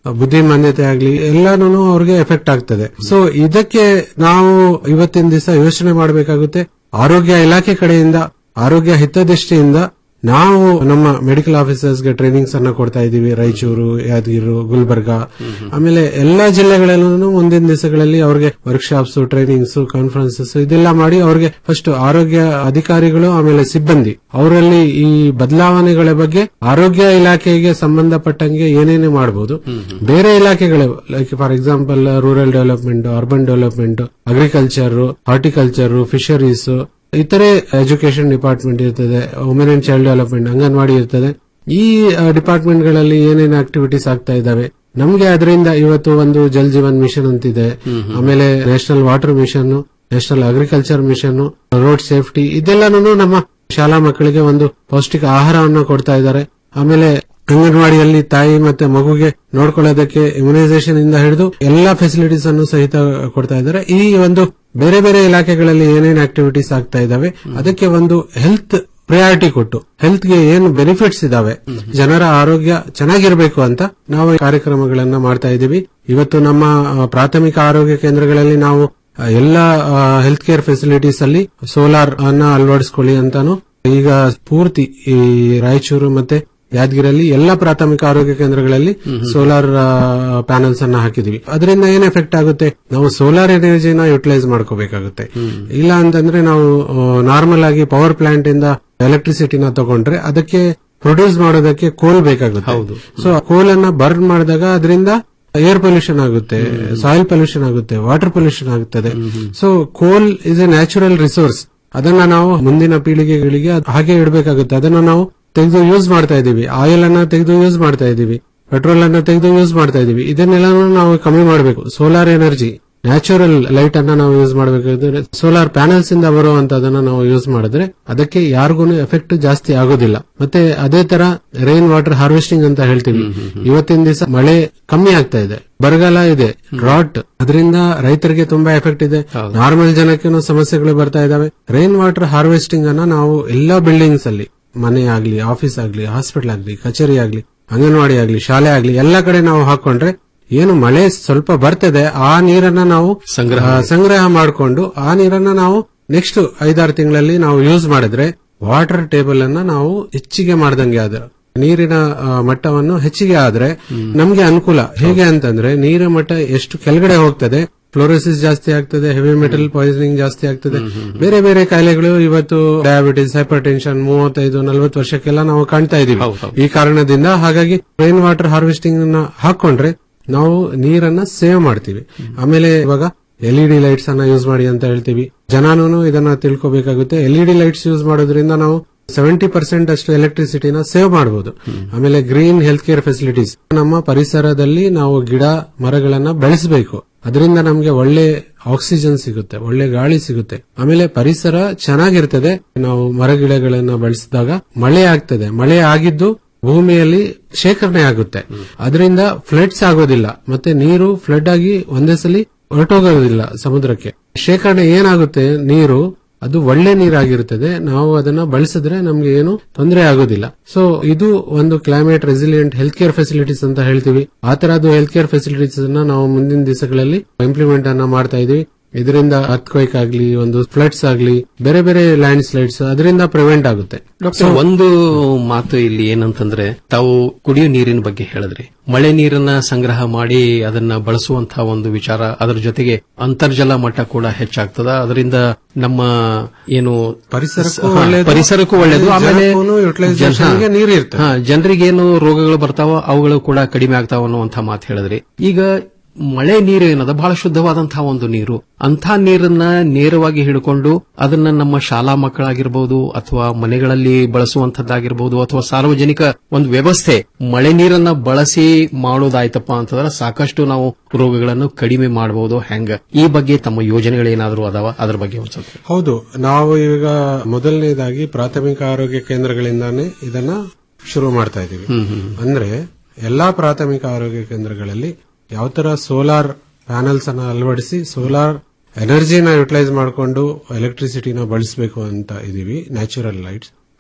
ಬುದ್ಧಿಮಾನ್ಯತೆ ಆಗ್ಲಿ ಎಲ್ಲಾನು ಅವ್ರಿಗೆ ಎಫೆಕ್ಟ್ ಆಗ್ತದೆ ಸೊ ಇದಕ್ಕೆ ನಾವು ಇವತ್ತಿನ ದಿವಸ ಯೋಚನೆ ಮಾಡಬೇಕಾಗುತ್ತೆ ಆರೋಗ್ಯ ಇಲಾಖೆ ಕಡೆಯಿಂದ ಆರೋಗ್ಯ ಹಿತದೃಷ್ಟಿಯಿಂದ ನಾವು ನಮ್ಮ ಮೆಡಿಕಲ್ ಆಫೀಸರ್ಸ್ಗೆ ಟ್ರೈನಿಂಗ್ಸ್ ಅನ್ನ ಕೊಡ್ತಾ ಇದೀವಿ ರಾಯಚೂರು ಯಾದಗಿರಿ ಗುಲ್ಬರ್ಗಾ ಆಮೇಲೆ ಎಲ್ಲಾ ಜಿಲ್ಲೆಗಳಲ್ಲೂ ಮುಂದಿನ ದಿವಸಗಳಲ್ಲಿ ಅವ್ರಿಗೆ ವರ್ಕ್ಶಾಪ್ಸ್ ಟ್ರೈನಿಂಗ್ಸ್ ಕಾನ್ಫರೆನ್ಸಸ್ ಇದೆಲ್ಲ ಮಾಡಿ ಅವ್ರಿಗೆ ಫಸ್ಟ್ ಆರೋಗ್ಯ ಅಧಿಕಾರಿಗಳು ಆಮೇಲೆ ಸಿಬ್ಬಂದಿ ಅವರಲ್ಲಿ ಈ ಬದಲಾವಣೆಗಳ ಬಗ್ಗೆ ಆರೋಗ್ಯ ಇಲಾಖೆಗೆ ಸಂಬಂಧಪಟ್ಟಂಗೆ ಏನೇನೇ ಮಾಡಬಹುದು ಬೇರೆ ಇಲಾಖೆಗಳು like for example rural development urban development agriculture horticulture fisheries ಇತರೆ ಎಜುಕೇಶನ್ ಡಿಪಾರ್ಟ್ಮೆಂಟ್ ಇರ್ತದೆ women and child development anganwadi ಇರ್ತದೆ ಈ ಡಿಪಾರ್ಟ್ಮೆಂಟ್ ಗಳಲ್ಲಿ ಏನೇನು ಆಕ್ಟಿವಿಟೀಸ್ ಆಗ್ತಾ ಇದಾವೆ ನಮ್ಗೆ ಅದರಿಂದ ಇವತ್ತು ಒಂದು ಜಲ್ ಜೀವನ್ ಮಿಷನ್ ಅಂತಿದೆ ಆಮೇಲೆ national water mission national agriculture mission road safety ಇದೆಲ್ಲಾನು ನಮ್ಮ ಶಾಲಾ ಮಕ್ಕಳಿಗೆ ಒಂದು ಪೌಷ್ಟಿಕ ಆಹಾರವನ್ನು ಕೊಡ್ತಾ ಇದ್ದಾರೆ ಆಮೇಲೆ ಅಂಗನವಾಡಿಯಲ್ಲಿ ತಾಯಿ ಮತ್ತೆ ಮಗುಗೆ ನೋಡ್ಕೊಳ್ಳೋದಕ್ಕೆ ಇಮ್ಯುನೈಸೇಷನ್ ಇಂದ ಹಿಡಿದು ಎಲ್ಲಾ ಫೆಸಿಲಿಟೀಸ್ ಅನ್ನು ಸಹಿತ ಕೊಡ್ತಾ ಇದ್ದಾರೆ ಈ ಒಂದು ಬೇರೆ ಬೇರೆ ಇಲಾಖೆಗಳಲ್ಲಿ ಏನೇನು ಆಕ್ಟಿವಿಟೀಸ್ ಆಗ್ತಾ ಇದಾವೆ ಅದಕ್ಕೆ ಒಂದು ಹೆಲ್ತ್ ಪ್ರಯಾರಿಟಿ ಕೊಟ್ಟು ಹೆಲ್ತ್ ಗೆ ಏನು ಬೆನಿಫಿಟ್ಸ್ ಇದಾವೆ ಜನರ ಆರೋಗ್ಯ ಚೆನ್ನಾಗಿರ್ಬೇಕು ಅಂತ ನಾವು ಈ ಕಾರ್ಯಕ್ರಮಗಳನ್ನ ಮಾಡ್ತಾ ಇದ್ದೀವಿ ಇವತ್ತು ನಮ್ಮ ಆ, ಪ್ರಾಥಮಿಕ ಆರೋಗ್ಯ ಕೇಂದ್ರಗಳಲ್ಲಿ ನಾವು ಆ, ಎಲ್ಲ ಹೆಲ್ತ್ ಕೇರ್ ಫೆಸಿಲಿಟೀಸ್ ಅಲ್ಲಿ ಸೋಲಾರ್ ಅನ್ನ ಅಳವಡಿಸ್ಕೊಳ್ಳಿ ಅಂತಾನು ಈಗ ಪೂರ್ತಿ ಈ ರಾಯಚೂರು ಮತ್ತೆ ಯಾದಗಿರಲ್ಲಿ ಎಲ್ಲಾ ಪ್ರಾಥಮಿಕ ಆರೋಗ್ಯ ಕೇಂದ್ರಗಳಲ್ಲಿ ಸೋಲಾರ್ ಪ್ಯಾನಲ್ಸ್ ಅನ್ನ ಹಾಕಿದೀವಿ ಅದರಿಂದ ಏನ್ ಎಫೆಕ್ಟ್ ಆಗುತ್ತೆ ನಾವು ಸೋಲಾರ್ ಎನರ್ಜಿನ ಯುಟಿಲೈಸ್ ಮಾಡ್ಕೋಬೇಕಾಗುತ್ತೆ ಇಲ್ಲ ಅಂತಂದ್ರೆ ನಾವು ನಾರ್ಮಲ್ ಆಗಿ ಪವರ್ ಪ್ಲಾಂಟ್ ಇಂದ ಎಲೆಕ್ಟ್ರಿಸಿಟಿನ ತಗೊಂಡ್ರೆ ಅದಕ್ಕೆ ಪ್ರೊಡ್ಯೂಸ್ ಮಾಡೋದಕ್ಕೆ ಕೋಲ್ ಬೇಕಾಗುತ್ತೆ ಸೊ ಕೋಲ್ ಅನ್ನ ಬರ್ನ್ ಮಾಡಿದಾಗ ಅದರಿಂದ ಏರ್ ಪೊಲ್ಯೂಷನ್ ಆಗುತ್ತೆ ಸಾಯಿಲ್ ಪೊಲ್ಯೂಷನ್ ಆಗುತ್ತೆ ವಾಟರ್ ಪೊಲ್ಯೂಷನ್ ಆಗುತ್ತದೆ so coal is a natural resource ಅದನ್ನ ನಾವು ಮುಂದಿನ ಪೀಳಿಗೆಗಳಿಗೆ ಅದ್ ಹಾಗೆ ಇಡಬೇಕಾಗುತ್ತೆ ಅದನ್ನ ನಾವು ತೆಗೆದು ಯೂಸ್ ಮಾಡ್ತಾ ಇದೀವಿ ಆಯಿಲ್ ಅನ್ನ ತೆಗೆದು ಯೂಸ್ ಮಾಡ್ತಾ ಇದೀವಿ ಪೆಟ್ರೋಲ್ ಅನ್ನ ತೆಗೆದು ಯೂಸ್ ಮಾಡ್ತಾ ಇದೀವಿ ಇದನ್ನೆಲ್ಲ ನಾವು ಕಮ್ಮಿ ಮಾಡಬೇಕು ಸೋಲಾರ್ ಎನರ್ಜಿ ನ್ಯಾಚುರಲ್ ಲೈಟ್ ಅನ್ನ ನಾವು ಯೂಸ್ ಮಾಡಬೇಕಾದ್ರೆ ಸೋಲಾರ್ ಪ್ಯಾನಲ್ಸ್ ಇಂದ ಬರುವಂತದನ್ನ ನಾವು ಯೂಸ್ ಮಾಡಿದ್ರೆ ಅದಕ್ಕೆ ಯಾರಿಗೂ ಎಫೆಕ್ಟ್ ಜಾಸ್ತಿ ಆಗೋದಿಲ್ಲ ಮತ್ತೆ ಅದೇ ತರ ರೈನ್ ವಾಟರ್ ಹಾರ್ವೆಸ್ಟಿಂಗ್ ಅಂತ ಹೇಳ್ತೀವಿ ಇವತ್ತಿನ ದಿವಸ ಮಳೆ ಕಮ್ಮಿ ಆಗ್ತಾ ಇದೆ ಬರಗಾಲ ಇದೆ ಡ್ರಾಟ್ ಅದರಿಂದ ರೈತರಿಗೆ ತುಂಬಾ ಎಫೆಕ್ಟ್ ಇದೆ ನಾರ್ಮಲ್ ಜನಕ್ಕೇನು ಸಮಸ್ಯೆಗಳು ಬರ್ತಾ ಇದಾವೆ ರೈನ್ ವಾಟರ್ ಹಾರ್ವೆಸ್ಟಿಂಗ್ ಅನ್ನ ನಾವು ಎಲ್ಲಾ ಬಿಲ್ಡಿಂಗ್ಸ್ ಅಲ್ಲಿ ಮನೆ ಆಗ್ಲಿ ಆಫೀಸ್ ಆಗ್ಲಿ ಹಾಸ್ಪಿಟಲ್ ಆಗ್ಲಿ ಕಚೇರಿ ಆಗ್ಲಿ ಅಂಗನವಾಡಿ ಆಗ್ಲಿ ಶಾಲೆ ಆಗ್ಲಿ ಎಲ್ಲಾ ಕಡೆ ನಾವು ಹಾಕೊಂಡ್ರೆ ಏನು ಮಳೆ ಸ್ವಲ್ಪ ಬರ್ತದೆ ಆ ನೀರನ್ನ ನಾವು ಸಂಗ್ರಹ ಆ, ಸಂಗ್ರಹ ಮಾಡಿಕೊಂಡು ಆ ನೀರನ್ನ ನಾವು ನೆಕ್ಸ್ಟ್ ಐದಾರು ತಿಂಗಳಲ್ಲಿ ನಾವು ಯೂಸ್ ಮಾಡಿದ್ರೆ ವಾಟರ್ ಟೇಬಲ್ ಅನ್ನ ನಾವು ಹೆಚ್ಚಿಗೆ ಮಾಡ್ದಂಗೆ ಆದ್ರೆ ನೀರಿನ ಆ, ಮಟ್ಟವನ್ನು ಹೆಚ್ಚಿಗೆ ಆದ್ರೆ ನಮ್ಗೆ ಅನುಕೂಲ ಹೇಗೆ ಅಂತಂದ್ರೆ ನೀರಿನ ಮಟ್ಟ ಎಷ್ಟು ಕೆಳಗಡೆ ಹೋಗ್ತದೆ ಫ್ಲೋರೋಸಿಸ್ ಜಾಸ್ತಿ ಆಗ್ತದೆ ಹೆವಿ ಮೆಟಲ್ ಪಾಯ್ಸನಿಂಗ್ ಜಾಸ್ತಿ ಆಗ್ತದೆ ಬೇರೆ ಬೇರೆ ಕಾಯಿಲೆಗಳು ಇವತ್ತು ಡಯಾಬಿಟಿಸ್ ಹೈಪರ್ ಟೆನ್ಷನ್ ಮೂವತ್ತೈದು ನಲವತ್ತು ವರ್ಷಕ್ಕೆಲ್ಲ ನಾವು ಕಾಣ್ತಾ ಇದೀವಿ ಈ ಕಾರಣದಿಂದ ಹಾಗಾಗಿ ರೈನ್ ವಾಟರ್ ಹಾರ್ವೆಸ್ಟಿಂಗ್ ಅನ್ನ ಹಾಕೊಂಡ್ರೆ ನಾವು ನೀರನ್ನ ಸೇವ್ ಮಾಡ್ತೀವಿ ಆಮೇಲೆ ಇವಾಗ ಎಲ್ಇಡಿ ಲೈಟ್ಸ್ ಅನ್ನ ಯೂಸ್ ಮಾಡಿ ಅಂತ ಹೇಳ್ತೀವಿ ಜನಾನು ಇದನ್ನ ತಿಳ್ಕೋಬೇಕಾಗುತ್ತೆ ಎಲ್ಇಡಿ ಲೈಟ್ಸ್ ಯೂಸ್ ಮಾಡೋದ್ರಿಂದ ನಾವು ಸೆವೆಂಟಿ ಪರ್ಸೆಂಟ್ ಅಷ್ಟು ಎಲೆಕ್ಟ್ರಿಸಿಟಿನ ಸೇವ್ ಮಾಡಬಹುದು ಆಮೇಲೆ ಗ್ರೀನ್ ಹೆಲ್ತ್ ಕೇರ್ ಫೆಸಿಲಿಟೀಸ್ ನಮ್ಮ ಪರಿಸರದಲ್ಲಿ ನಾವು ಗಿಡ ಮರಗಳನ್ನ ಬೆಳೆಸಬೇಕು ಅದರಿಂದ ನಮ್ಗೆ ಒಳ್ಳೆ ಆಕ್ಸಿಜನ್ ಸಿಗುತ್ತೆ ಒಳ್ಳೆ ಗಾಳಿ ಸಿಗುತ್ತೆ ಆಮೇಲೆ ಪರಿಸರ ಚೆನ್ನಾಗಿರ್ತದೆ ನಾವು ಮರಗಿಡಗಳನ್ನ ಬೆಳೆಸಿದಾಗ ಮಳೆ ಆಗ್ತದೆ ಮಳೆ ಆಗಿದ್ದು ಭೂಮಿಯಲ್ಲಿ ಶೇಖರಣೆ ಆಗುತ್ತೆ ಅದರಿಂದ ಫ್ಲಡ್ಸ್ ಆಗೋದಿಲ್ಲ ಮತ್ತೆ ನೀರು ಫ್ಲಡ್ ಆಗಿ ಒಂದೇ ಸಲ ಹೊರಟೋಗೋದಿಲ್ಲ ಸಮುದ್ರಕ್ಕೆ ಶೇಖರಣೆ ಏನಾಗುತ್ತೆ ನೀರು ಅದು ಒಳ್ಳೆ ನೀರಾಗಿರುತ್ತದೆ ನಾವು ಅದನ್ನ ಬಳಸಿದ್ರೆ ನಮ್ಗೆ ಏನು ತೊಂದರೆ ಆಗೋದಿಲ್ಲ ಸೊ ಇದು ಒಂದು climate resilient health care facilities ಅಂತ ಹೇಳ್ತೀವಿ ಆ ತರದ್ದು ಹೆಲ್ತ್ ಕೇರ್ ಫೆಸಿಲಿಟೀಸ್ ಅನ್ನ ನಾವು ಮುಂದಿನ ದಿವಸಗಳಲ್ಲಿ ಇಂಪ್ಲಿಮೆಂಟ್ ಅನ್ನ ಮಾಡ್ತಾ ಇದೀವಿ ಇದರಿಂದ ಅರ್ಥಕ್ವೈಕ್ ಆಗ್ಲಿ ಒಂದು ಫ್ಲಡ್ಸ್ ಆಗ್ಲಿ ಬೇರೆ ಬೇರೆ ಲ್ಯಾಂಡ್ ಸ್ಲೈಡ್ಸ್ ಅದರಿಂದ ಪ್ರಿವೆಂಟ್ ಆಗುತ್ತೆ ಡಾಕ್ಟರ್ ಒಂದು ಮಾತು ಇಲ್ಲಿ ಏನಂತಂದ್ರೆ ತಾವು ಕುಡಿಯೋ ನೀರಿನ ಬಗ್ಗೆ ಹೇಳಿದ್ರಿ ಮಳೆ ನೀರನ್ನ ಸಂಗ್ರಹ ಮಾಡಿ ಅದನ್ನ ಬಳಸುವಂತಹ ಒಂದು ವಿಚಾರ ಅದರ ಜೊತೆಗೆ ಅಂತರ್ಜಲ ಮಟ್ಟ ಕೂಡ ಹೆಚ್ಚಾಗ್ತದ ಅದರಿಂದ ನಮ್ಮ ಏನು ಪರಿಸರಕ್ಕೂ ಹಾ, ಒಳ್ಳೇದು, ಪರಿಸರಕ್ಕೂ ಒಳ್ಳೇದು ಆಮೇಲೆ ಜನಕ್ಕೂನು utilization ಗೆ ನೀರು ಇರ್ತದೆ. ಹಾ, ಜನರಿಗೇನು ರೋಗಗಳು ಬರ್ತಾವೋ ಅವುಗಳು ಕೂಡ ಕಡಿಮೆ ಆಗ್ತಾವ ಅನ್ನುವಂಥ ಮಾತು ಹೇಳಿದ್ರಿ ಈಗ ಮಳೆ ನೀರು ಏನದ ಬಹಳ ಶುದ್ಧವಾದಂತಹ ಒಂದು ನೀರು ಅಂಥ ನೀರನ್ನ ನೇರವಾಗಿ ಹಿಡ್ಕೊಂಡು ಅದನ್ನ ನಮ್ಮ ಶಾಲಾ ಮಕ್ಕಳಾಗಿರ್ಬೋದು ಅಥವಾ ಮನೆಗಳಲ್ಲಿ ಬಳಸುವಂತದ್ದಾಗಿರ್ಬೋದು ಅಥವಾ ಸಾರ್ವಜನಿಕ ಒಂದು ವ್ಯವಸ್ಥೆ ಮಳೆ ನೀರನ್ನ ಬಳಸಿ ಮಾಡೋದಾಯ್ತಪ್ಪ ಅಂತಂದ್ರೆ ಸಾಕಷ್ಟು ನಾವು ರೋಗಗಳನ್ನು ಕಡಿಮೆ ಮಾಡಬಹುದು ಹೆಂಗ ಈ ಬಗ್ಗೆ ತಮ್ಮ ಯೋಜನೆಗಳೇನಾದರೂ ಅದಾವ ಅದ್ರ ಬಗ್ಗೆ ಒಂದ್ ಸ್ವಲ್ಪ ಹೌದು ನಾವು ಈಗ ಮೊದಲನೇದಾಗಿ ಪ್ರಾಥಮಿಕ ಆರೋಗ್ಯ ಕೇಂದ್ರಗಳಿಂದಾನೇ ಇದನ್ನ ಶುರು ಮಾಡ್ತಾ ಇದೀವಿ ಅಂದ್ರೆ ಎಲ್ಲಾ ಪ್ರಾಥಮಿಕ ಆರೋಗ್ಯ ಕೇಂದ್ರಗಳಲ್ಲಿ ಯಾವ ತರ ಸೋಲಾರ್ ಪ್ಯಾನಲ್ಸ್ ಅನ್ನ ಅಳವಡಿಸಿ ಸೋಲಾರ್ ಎನರ್ಜಿನ ಯುಟಿಲೈಸ್ ಮಾಡಿಕೊಂಡು ಎಲೆಕ್ಟ್ರಿಸಿಟಿನ ಬಳಸಬೇಕು ಅಂತ ಇದೀವಿ ನ್ಯಾಚುರಲ್ ಲೈಟ್ಸ್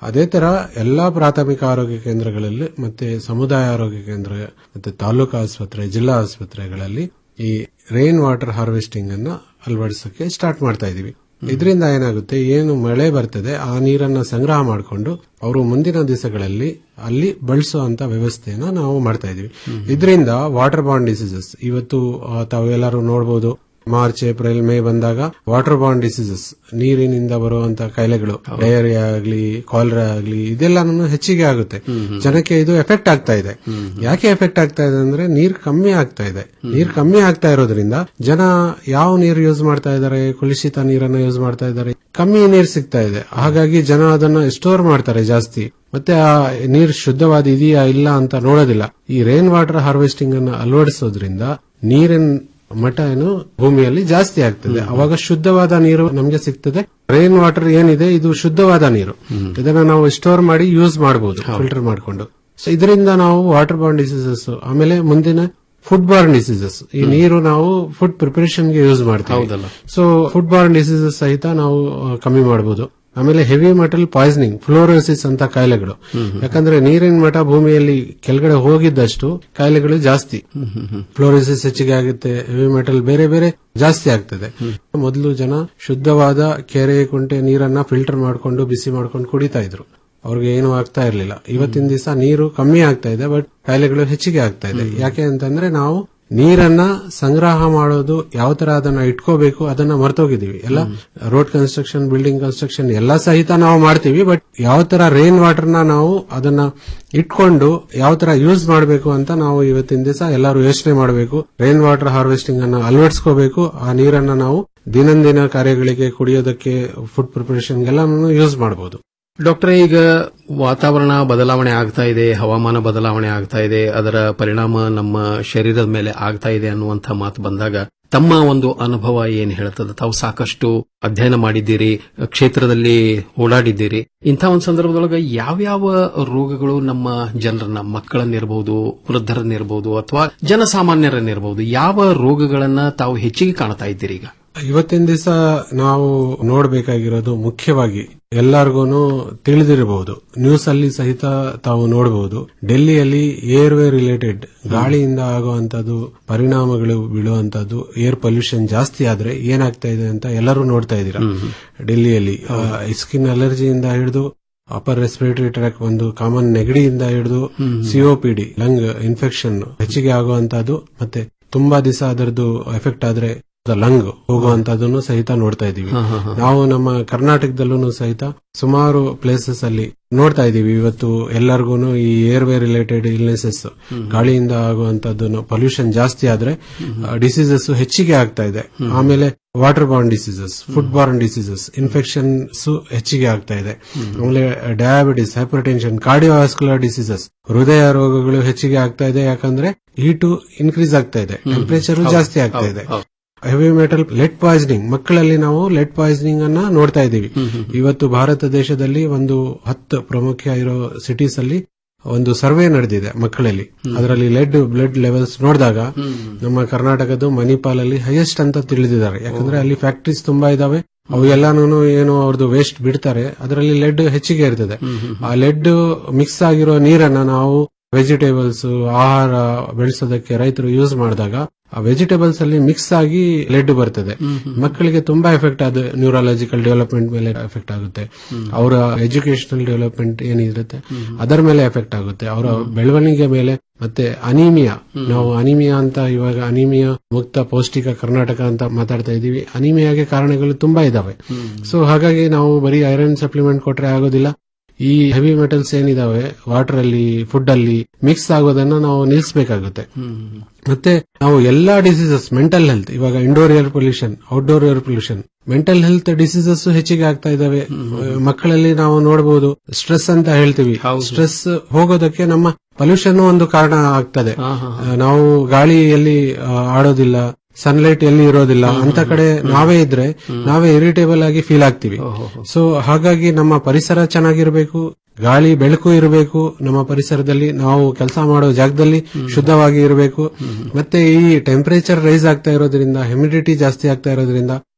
ಅದೇ ತರ ಎಲ್ಲಾ ಪ್ರಾಥಮಿಕ ಆರೋಗ್ಯ ಕೇಂದ್ರಗಳಲ್ಲಿ ಮತ್ತೆ ಸಮುದಾಯ ಆರೋಗ್ಯ ಕೇಂದ್ರ ಮತ್ತೆ ತಾಲೂಕು ಆಸ್ಪತ್ರೆ ಜಿಲ್ಲಾ ಆಸ್ಪತ್ರೆಗಳಲ್ಲಿ ಈ ರೈನ್ ವಾಟರ್ ಹಾರ್ವೆಸ್ಟಿಂಗ್ ಅನ್ನ ಅಳವಡಿಸಕ್ಕೆ ಸ್ಟಾರ್ಟ್ ಮಾಡ್ತಾ ಇದೀವಿ ಇದರಿಂದ ಏನಾಗುತ್ತೆ ಏನು ಮಳೆ ಬರ್ತದೆ ಆ ನೀರನ್ನ ಸಂಗ್ರಹ ಮಾಡಿಕೊಂಡು ಅವರು ಮುಂದಿನ ದಿವಸಗಳಲ್ಲಿ ಅಲ್ಲಿ ಬಳಸುವಂತ ವ್ಯವಸ್ಥೆಯನ್ನ ನಾವು ಮಾಡ್ತಾ ಇದೀವಿ ಇದರಿಂದ ವಾಟರ್ ಬಾಂಡ್ ಡಿಸೀಸಸ್ ಇವತ್ತು ಆ, ತಾವೆಲ್ಲರೂ ನೋಡಬಹುದು ಮಾರ್ಚ್ ಏಪ್ರಿಲ್ ಮೇ ಬಂದಾಗ ವಾಟರ್ ಬಾಂಡ್ ಡಿಸೀಸಸ್ ನೀರಿನಿಂದ ಬರುವಂತ ಕಾಯಿಲೆಗಳು ಡಯರಿಯಾ ಆಗ್ಲಿ ಕಾಲರಾ ಆಗ್ಲಿ ಇದೆಲ್ಲಾನು ಹೆಚ್ಚಿಗೆ ಆಗುತ್ತೆ ಜನಕ್ಕೆ ಇದು ಎಫೆಕ್ಟ್ ಆಗ್ತಾ ಇದೆ ಯಾಕೆ ಎಫೆಕ್ಟ್ ಆಗ್ತಾ ಇದೆ ಅಂದ್ರೆ ನೀರ್ ಕಮ್ಮಿ ಆಗ್ತಾ ಇದೆ ನೀರ್ ಕಮ್ಮಿ ಆಗ್ತಾ ಇರೋದ್ರಿಂದ ಜನ ಯಾವ ನೀರು ಯೂಸ್ ಮಾಡ್ತಾ ಇದ್ದಾರೆ ಕುಲುಷಿತ ನೀರನ್ನ ಯೂಸ್ ಮಾಡ್ತಾ ಇದ್ದಾರೆ ಕಮ್ಮಿ ನೀರ್ ಸಿಗ್ತಾ ಇದೆ ಹಾಗಾಗಿ ಜನ ಅದನ್ನ ಸ್ಟೋರ್ ಮಾಡ್ತಾರೆ ಜಾಸ್ತಿ ಮತ್ತೆ ಆ ನೀರು ಶುದ್ಧವಾದ ಇದೆಯಾ ಇಲ್ಲ ಅಂತ ನೋಡೋದಿಲ್ಲ ಈ ರೈನ್ ವಾಟರ್ ಹಾರ್ವೆಸ್ಟಿಂಗ್ ಅನ್ನು ಅಳವಡಿಸೋದ್ರಿಂದ ನೀರಿನ ಮಟ್ಟ ಏನು ಭೂಮಿಯಲ್ಲಿ ಜಾಸ್ತಿ ಆಗ್ತದೆ ಅವಾಗ ಶುದ್ಧವಾದ ನೀರು ನಮಗೆ ಸಿಗ್ತದೆ ರೈನ್ ವಾಟರ್ ಏನಿದೆ ಇದು ಶುದ್ಧವಾದ ನೀರು ಇದನ್ನ ನಾವು ಸ್ಟೋರ್ ಮಾಡಿ ಯೂಸ್ ಮಾಡಬಹುದು ಫಿಲ್ಟರ್ ಮಾಡಿಕೊಂಡು ಸೊ ಇದರಿಂದ ನಾವು ವಾಟರ್ ಬಾರ್ನ್ ಡಿಸೀಸಸ್ ಆಮೇಲೆ ಮುಂದಿನ ಫುಡ್ ಬಾರ್ನ್ ಡಿಸೀಸಸ್ ಈ ನೀರು ನಾವು ಫುಡ್ ಪ್ರಿಪರೇಷನ್ ಗೆ ಯೂಸ್ ಮಾಡ್ತೀವಿ ಹೌದಲ್ಲ. ಸೊ ಫುಡ್ ಬಾರ್ನ್ ಡಿಸೀಸಸ್ ಸಹಿತ ನಾವು ಆ, ಕಮ್ಮಿ ಮಾಡಬಹುದು ಆಮೇಲೆ ಹೆವಿ ಮೆಟಲ್ ಪಾಯ್ಸನಿಂಗ್ ಫ್ಲೋರೋಸಿಸ್ ಅಂತ ಕಾಯಿಲೆಗಳು ಯಾಕಂದ್ರೆ ನೀರಿನ ಮಟ್ಟ ಭೂಮಿಯಲ್ಲಿ ಕೆಳಗಡೆ ಹೋಗಿದ್ದಷ್ಟು ಕಾಯಿಲೆಗಳು ಜಾಸ್ತಿ ಫ್ಲೋರೋಸಿಸ್ ಹೆಚ್ಚಿಗೆ ಆಗುತ್ತೆ ಹೆವಿ ಮೆಟಲ್ ಬೇರೆ ಬೇರೆ ಜಾಸ್ತಿ ಆಗ್ತದೆ ಮೊದಲು ಜನ ಶುದ್ಧವಾದ ಕೆರೆ ಕುಂಟೆ ನೀರನ್ನ ಫಿಲ್ಟರ್ ಮಾಡ್ಕೊಂಡು ಬಿಸಿ ಮಾಡ್ಕೊಂಡು ಕುಡಿತಾ ಇದ್ರು ಅವ್ರಿಗೆ ಏನು ಆಗ್ತಾ ಇರ್ಲಿಲ್ಲ ಇವತ್ತಿನ ದಿವಸ ನೀರು ಕಮ್ಮಿ ಆಗ್ತಾ ಇದೆ ಬಟ್ ಕಾಯಿಲೆಗಳು ಹೆಚ್ಚಿಗೆ ಆಗ್ತಾ ಇದೆ ಯಾಕೆ ಅಂತಂದ್ರೆ ನಾವು ನೀರನ್ನ ಸಂಗ್ರಹ ಮಾಡೋದು ಯಾವ ತರ ಅದನ್ನ ಇಟ್ಕೋಬೇಕು ಅದನ್ನ ಮರ್ತೋಗಿದೀವಿ ಎಲ್ಲ ರೋಡ್ ಕನ್ಸ್ಟ್ರಕ್ಷನ್ ಬಿಲ್ಡಿಂಗ್ ಕನ್ಸ್ಟ್ರಕ್ಷನ್ ಎಲ್ಲ ಸಹಿತ ನಾವು ಮಾಡ್ತೀವಿ ಬಟ್ ಯಾವ ತರ ರೈನ್ ವಾಟರ್ನ ನಾವು ಅದನ್ನ ಇಟ್ಕೊಂಡು ಯಾವ ತರ ಯೂಸ್ ಮಾಡಬೇಕು ಅಂತ ನಾವು ಇವತ್ತಿನ ದಿವಸ ಎಲ್ಲರೂ ಯೋಚನೆ ಮಾಡಬೇಕು ರೈನ್ ವಾಟರ್ ಹಾರ್ವೆಸ್ಟಿಂಗ್ ಅನ್ನ ಅಳವಡಿಸ್ಕೋಬೇಕು ಆ ನೀರನ್ನ ನಾವು ದಿನಂದಿನ ಕಾರ್ಯಗಳಿಗೆ ಕುಡಿಯೋದಕ್ಕೆ ಫುಡ್ ಪ್ರಿಪರೇಷನ್ಗೆಲ್ಲ ಯೂಸ್ ಮಾಡಬಹುದು ಡಾಕ್ಟರ್ ಈಗ ವಾತಾವರಣ ಬದಲಾವಣೆ ಆಗ್ತಾ ಇದೆ ಹವಾಮಾನ ಬದಲಾವಣೆ ಆಗ್ತಾ ಇದೆ ಅದರ ಪರಿಣಾಮ ನಮ್ಮ ಶರೀರದ ಮೇಲೆ ಆಗ್ತಾ ಇದೆ ಅನ್ನುವಂಥ ಮಾತು ಬಂದಾಗ ತಮ್ಮ ಒಂದು ಅನುಭವ ಏನ್ ಹೇಳ್ತದೆ ತಾವು ಸಾಕಷ್ಟು ಅಧ್ಯಯನ ಮಾಡಿದ್ದೀರಿ ಕ್ಷೇತ್ರದಲ್ಲಿ ಓಡಾಡಿದ್ದೀರಿ ಇಂಥ ಒಂದು ಸಂದರ್ಭದೊಳಗೆ ಯಾವ್ಯಾವ ರೋಗಗಳು ನಮ್ಮ ಜನರನ್ನ ಮಕ್ಕಳನ್ನಿರಬಹುದು ವೃದ್ಧರನ್ನಿರಬಹುದು ಅಥವಾ ಜನಸಾಮಾನ್ಯರನ್ನಿರಬಹುದು ಯಾವ ರೋಗಗಳನ್ನ ತಾವು ಹೆಚ್ಚಿಗೆ ಕಾಣ್ತಾ ಇದ್ದೀರಿ ಈಗ ಇವತ್ತಿನ ದಿವಸ ನಾವು ನೋಡಬೇಕಾಗಿರೋದು ಮುಖ್ಯವಾಗಿ ಎಲ್ಲರಿಗೂ ತಿಳಿದಿರಬಹುದು ನ್ಯೂಸ್ ಅಲ್ಲಿ ಸಹಿತ ತಾವು ನೋಡಬಹುದು ಡೆಲ್ಲಿಯಲ್ಲಿ ಏರ್ವೇ ರಿಲೇಟೆಡ್ ಗಾಳಿಯಿಂದ ಆಗುವಂತದ್ದು ಪರಿಣಾಮಗಳು ಬೀಳುವಂತದ್ದು ಏರ್ ಪೊಲ್ಯೂಷನ್ ಜಾಸ್ತಿ ಆದ್ರೆ ಏನಾಗ್ತಾ ಇದೆ ಅಂತ ಎಲ್ಲರೂ ನೋಡ್ತಾ ಇದ್ದೀರಾ ಡೆಲ್ಲಿಯಲ್ಲಿ ಸ್ಕಿನ್ ಅಲರ್ಜಿಯಿಂದ ಹಿಡಿದು ಅಪರ್ ರೆಸ್ಪಿರೇಟರಿ ಟ್ರ್ಯಾಕ್ ಒಂದು ಕಾಮನ್ ನೆಗಡಿಯಿಂದ ಹಿಡಿದು ಸಿಒಪಿಡಿ ಲಂಗ್ ಇನ್ಫೆಕ್ಷನ್ ಹೆಚ್ಚಿಗೆ ಆಗುವಂತದ್ದು ಮತ್ತೆ ತುಂಬಾ ದಿವಸ ಅದರದ್ದು ಎಫೆಕ್ಟ್ ಆದ್ರೆ ಲಂಗ್ ಹೋಗುವಂತದನ್ನು ಸಹಿತ ನೋಡ್ತಾ ಇದೀವಿ ನಾವು ನಮ್ಮ ಕರ್ನಾಟಕದಲ್ಲೂ ಸಹಿತ ಸುಮಾರು ಪ್ಲೇಸಸ್ ಅಲ್ಲಿ ನೋಡ್ತಾ ಇದೀವಿ ಇವತ್ತು ಎಲ್ಲರಿಗೂ ಈ ಏರ್ವೇ ರಿಲೇಟೆಡ್ ಇಲ್ನೆಸಸ್ ಗಾಳಿಯಿಂದ ಆಗುವಂತದ್ದನ್ನು ಪೊಲ್ಯೂಷನ್ ಜಾಸ್ತಿ ಆದ್ರೆ ಡಿಸೀಸಸ್ ಹೆಚ್ಚಿಗೆ ಆಗ್ತಾ ಇದೆ ಆಮೇಲೆ water borne diseases food borne diseases infections ಹೆಚ್ಚಿಗೆ ಆಗ್ತಾ ಇದೆ ಆಮೇಲೆ diabetes hypertension cardiovascular diseases ಹೃದಯ ರೋಗಗಳು ಹೆಚ್ಚಿಗೆ ಆಗ್ತಾ ಇದೆ ಯಾಕಂದ್ರೆ ಹೀಟು ಇನ್ಕ್ರೀಸ್ ಆಗ್ತಾ ಇದೆ ಟೆಂಪರೇಚರ್ ಜಾಸ್ತಿ ಆಗ್ತಾ ಇದೆ ಹೆವಿ ಮೆಟಲ್ ಲೆಡ್ ಪಾಯ್ಸನಿಂಗ್ ಮಕ್ಕಳಲ್ಲಿ ನಾವು ಲೆಡ್ ಪಾಯ್ಸನಿಂಗ್ ಅನ್ನ ನೋಡ್ತಾ ಇದ್ದೀವಿ ಇವತ್ತು ಭಾರತ ದೇಶದಲ್ಲಿ ಒಂದು ಹತ್ತು ಪ್ರಮುಖ ಇರೋ ಸಿಟೀಸ್ ಅಲ್ಲಿ ಒಂದು ಸರ್ವೆ ನಡೆದಿದೆ ಮಕ್ಕಳಲ್ಲಿ ಅದರಲ್ಲಿ ಲೆಡ್ ಬ್ಲಡ್ ಲೆವೆಲ್ಸ್ ನೋಡಿದಾಗ ನಮ್ಮ ಕರ್ನಾಟಕದ ಮಣಿಪಾಲ್ ಅಲ್ಲಿ ಹೈಯೆಸ್ಟ್ ಅಂತ ತಿಳಿದಿದ್ದಾರೆ ಯಾಕಂದ್ರೆ ಅಲ್ಲಿ ಫ್ಯಾಕ್ಟರೀಸ್ ತುಂಬಾ ಇದಾವೆ ಅವು ಎಲ್ಲಾನು ಏನು ಅವ್ರದ್ದು ವೇಸ್ಟ್ ಬಿಡ್ತಾರೆ ಅದರಲ್ಲಿ ಲೆಡ್ ಹೆಚ್ಚಿಗೆ ಇರ್ತದೆ ಆ ಲೆಡ್ ಮಿಕ್ಸ್ ಆಗಿರೋ ನೀರನ್ನ ನಾವು ವೆಜಿಟೇಬಲ್ಸ್ ಆಹಾರ ಬೆಳೆಸೋದಕ್ಕೆ ರೈತರು ಯೂಸ್ ಮಾಡಿದಾಗ ಆ ವೆಜಿಟೇಬಲ್ಸ್ ಅಲ್ಲಿ ಮಿಕ್ಸ್ ಆಗಿ ಲೆಡ್ ಬರ್ತದೆ ಮಕ್ಕಳಿಗೆ ತುಂಬಾ ಎಫೆಕ್ಟ್ ಆದ ನ್ಯೂರಾಲಜಿಕಲ್ ಡೆವಲಪ್ಮೆಂಟ್ ಮೇಲೆ ಎಫೆಕ್ಟ್ ಆಗುತ್ತೆ ಅವರ ಎಜುಕೇಶನಲ್ ಡೆವಲಪ್ಮೆಂಟ್ ಏನಿರುತ್ತೆ ಅದರ ಮೇಲೆ ಎಫೆಕ್ಟ್ ಆಗುತ್ತೆ ಅವರ ಬೆಳವಣಿಗೆ ಮೇಲೆ ಮತ್ತೆ ಅನಿಮಿಯಾ ನಾವು ಅನಿಮಿಯಾ ಅಂತ ಇವಾಗ ಅನಿಮಿಯಾ ಮುಕ್ತ ಪೌಷ್ಟಿಕ ಕರ್ನಾಟಕ ಅಂತ ಮಾತಾಡ್ತಾ ಇದೀವಿ ಅನಿಮಿಯಾಗೆ ಕಾರಣಗಳು ತುಂಬಾ ಇದಾವೆ ಸೊ ಹಾಗಾಗಿ ನಾವು ಬರೀ ಐರನ್ ಸಪ್ಲಿಮೆಂಟ್ ಕೊಟ್ರೆ ಆಗೋದಿಲ್ಲ ಈ ಹೆವಿ ಮೆಟಲ್ಸ್ ಏನಿದಾವೆ ವಾಟರ್ ಅಲ್ಲಿ ಫುಡ್ ಅಲ್ಲಿ ಮಿಕ್ಸ್ ಆಗೋದನ್ನ ನಾವು ನಿಲ್ಲಿಸಬೇಕಾಗುತ್ತೆ ಮತ್ತೆ ನಾವು ಎಲ್ಲಾ ಡಿಸೀಸಸ್ ಮೆಂಟಲ್ ಹೆಲ್ತ್ ಇವಾಗ indoor air pollution outdoor air pollution mental health diseases ಹೆಚ್ಚಿಗೆ ಆಗ್ತಾ ಇದಾವೆ ಮಕ್ಕಳಲ್ಲಿ ನಾವು ನೋಡಬಹುದು ಸ್ಟ್ರೆಸ್ ಅಂತ ಹೇಳ್ತೀವಿ ಸ್ಟ್ರೆಸ್ ಹೋಗೋದಕ್ಕೆ ನಮ್ಮ ಪೊಲ್ಯೂಷನ್ ಒಂದು ಕಾರಣ ಆಗ್ತದೆ ನಾವು ಗಾಳಿಯಲ್ಲಿ ಆ, ಆಡೋದಿಲ್ಲ ಸನ್ಲೈಟ್ ಎಲ್ಲಿ ಇರೋದಿಲ್ಲ ಅಂತ ಕಡೆ ನಾವೇ ಇದ್ರೆ ನಾವೇ ಇರಿಟೇಬಲ್ ಆಗಿ ಫೀಲ್ ಆಗ್ತೀವಿ ಸೊ ಹಾಗಾಗಿ ನಮ್ಮ ಪರಿಸರ ಚೆನ್ನಾಗಿರ್ಬೇಕು ಗಾಳಿ ಬೆಳಕು ಇರಬೇಕು ನಮ್ಮ ಪರಿಸರದಲ್ಲಿ ನಾವು ಕೆಲಸ ಮಾಡೋ ಜಾಗದಲ್ಲಿ ಶುದ್ಧವಾಗಿ ಇರಬೇಕು ಮತ್ತೆ ಈ ಟೆಂಪರೇಚರ್ ರೈಸ್ ಆಗ್ತಾ ಇರೋದ್ರಿಂದ ಹ್ಯುಮಿಡಿಟಿ ಜಾಸ್ತಿ ಆಗ್ತಾ ಇರೋದ್ರಿಂದ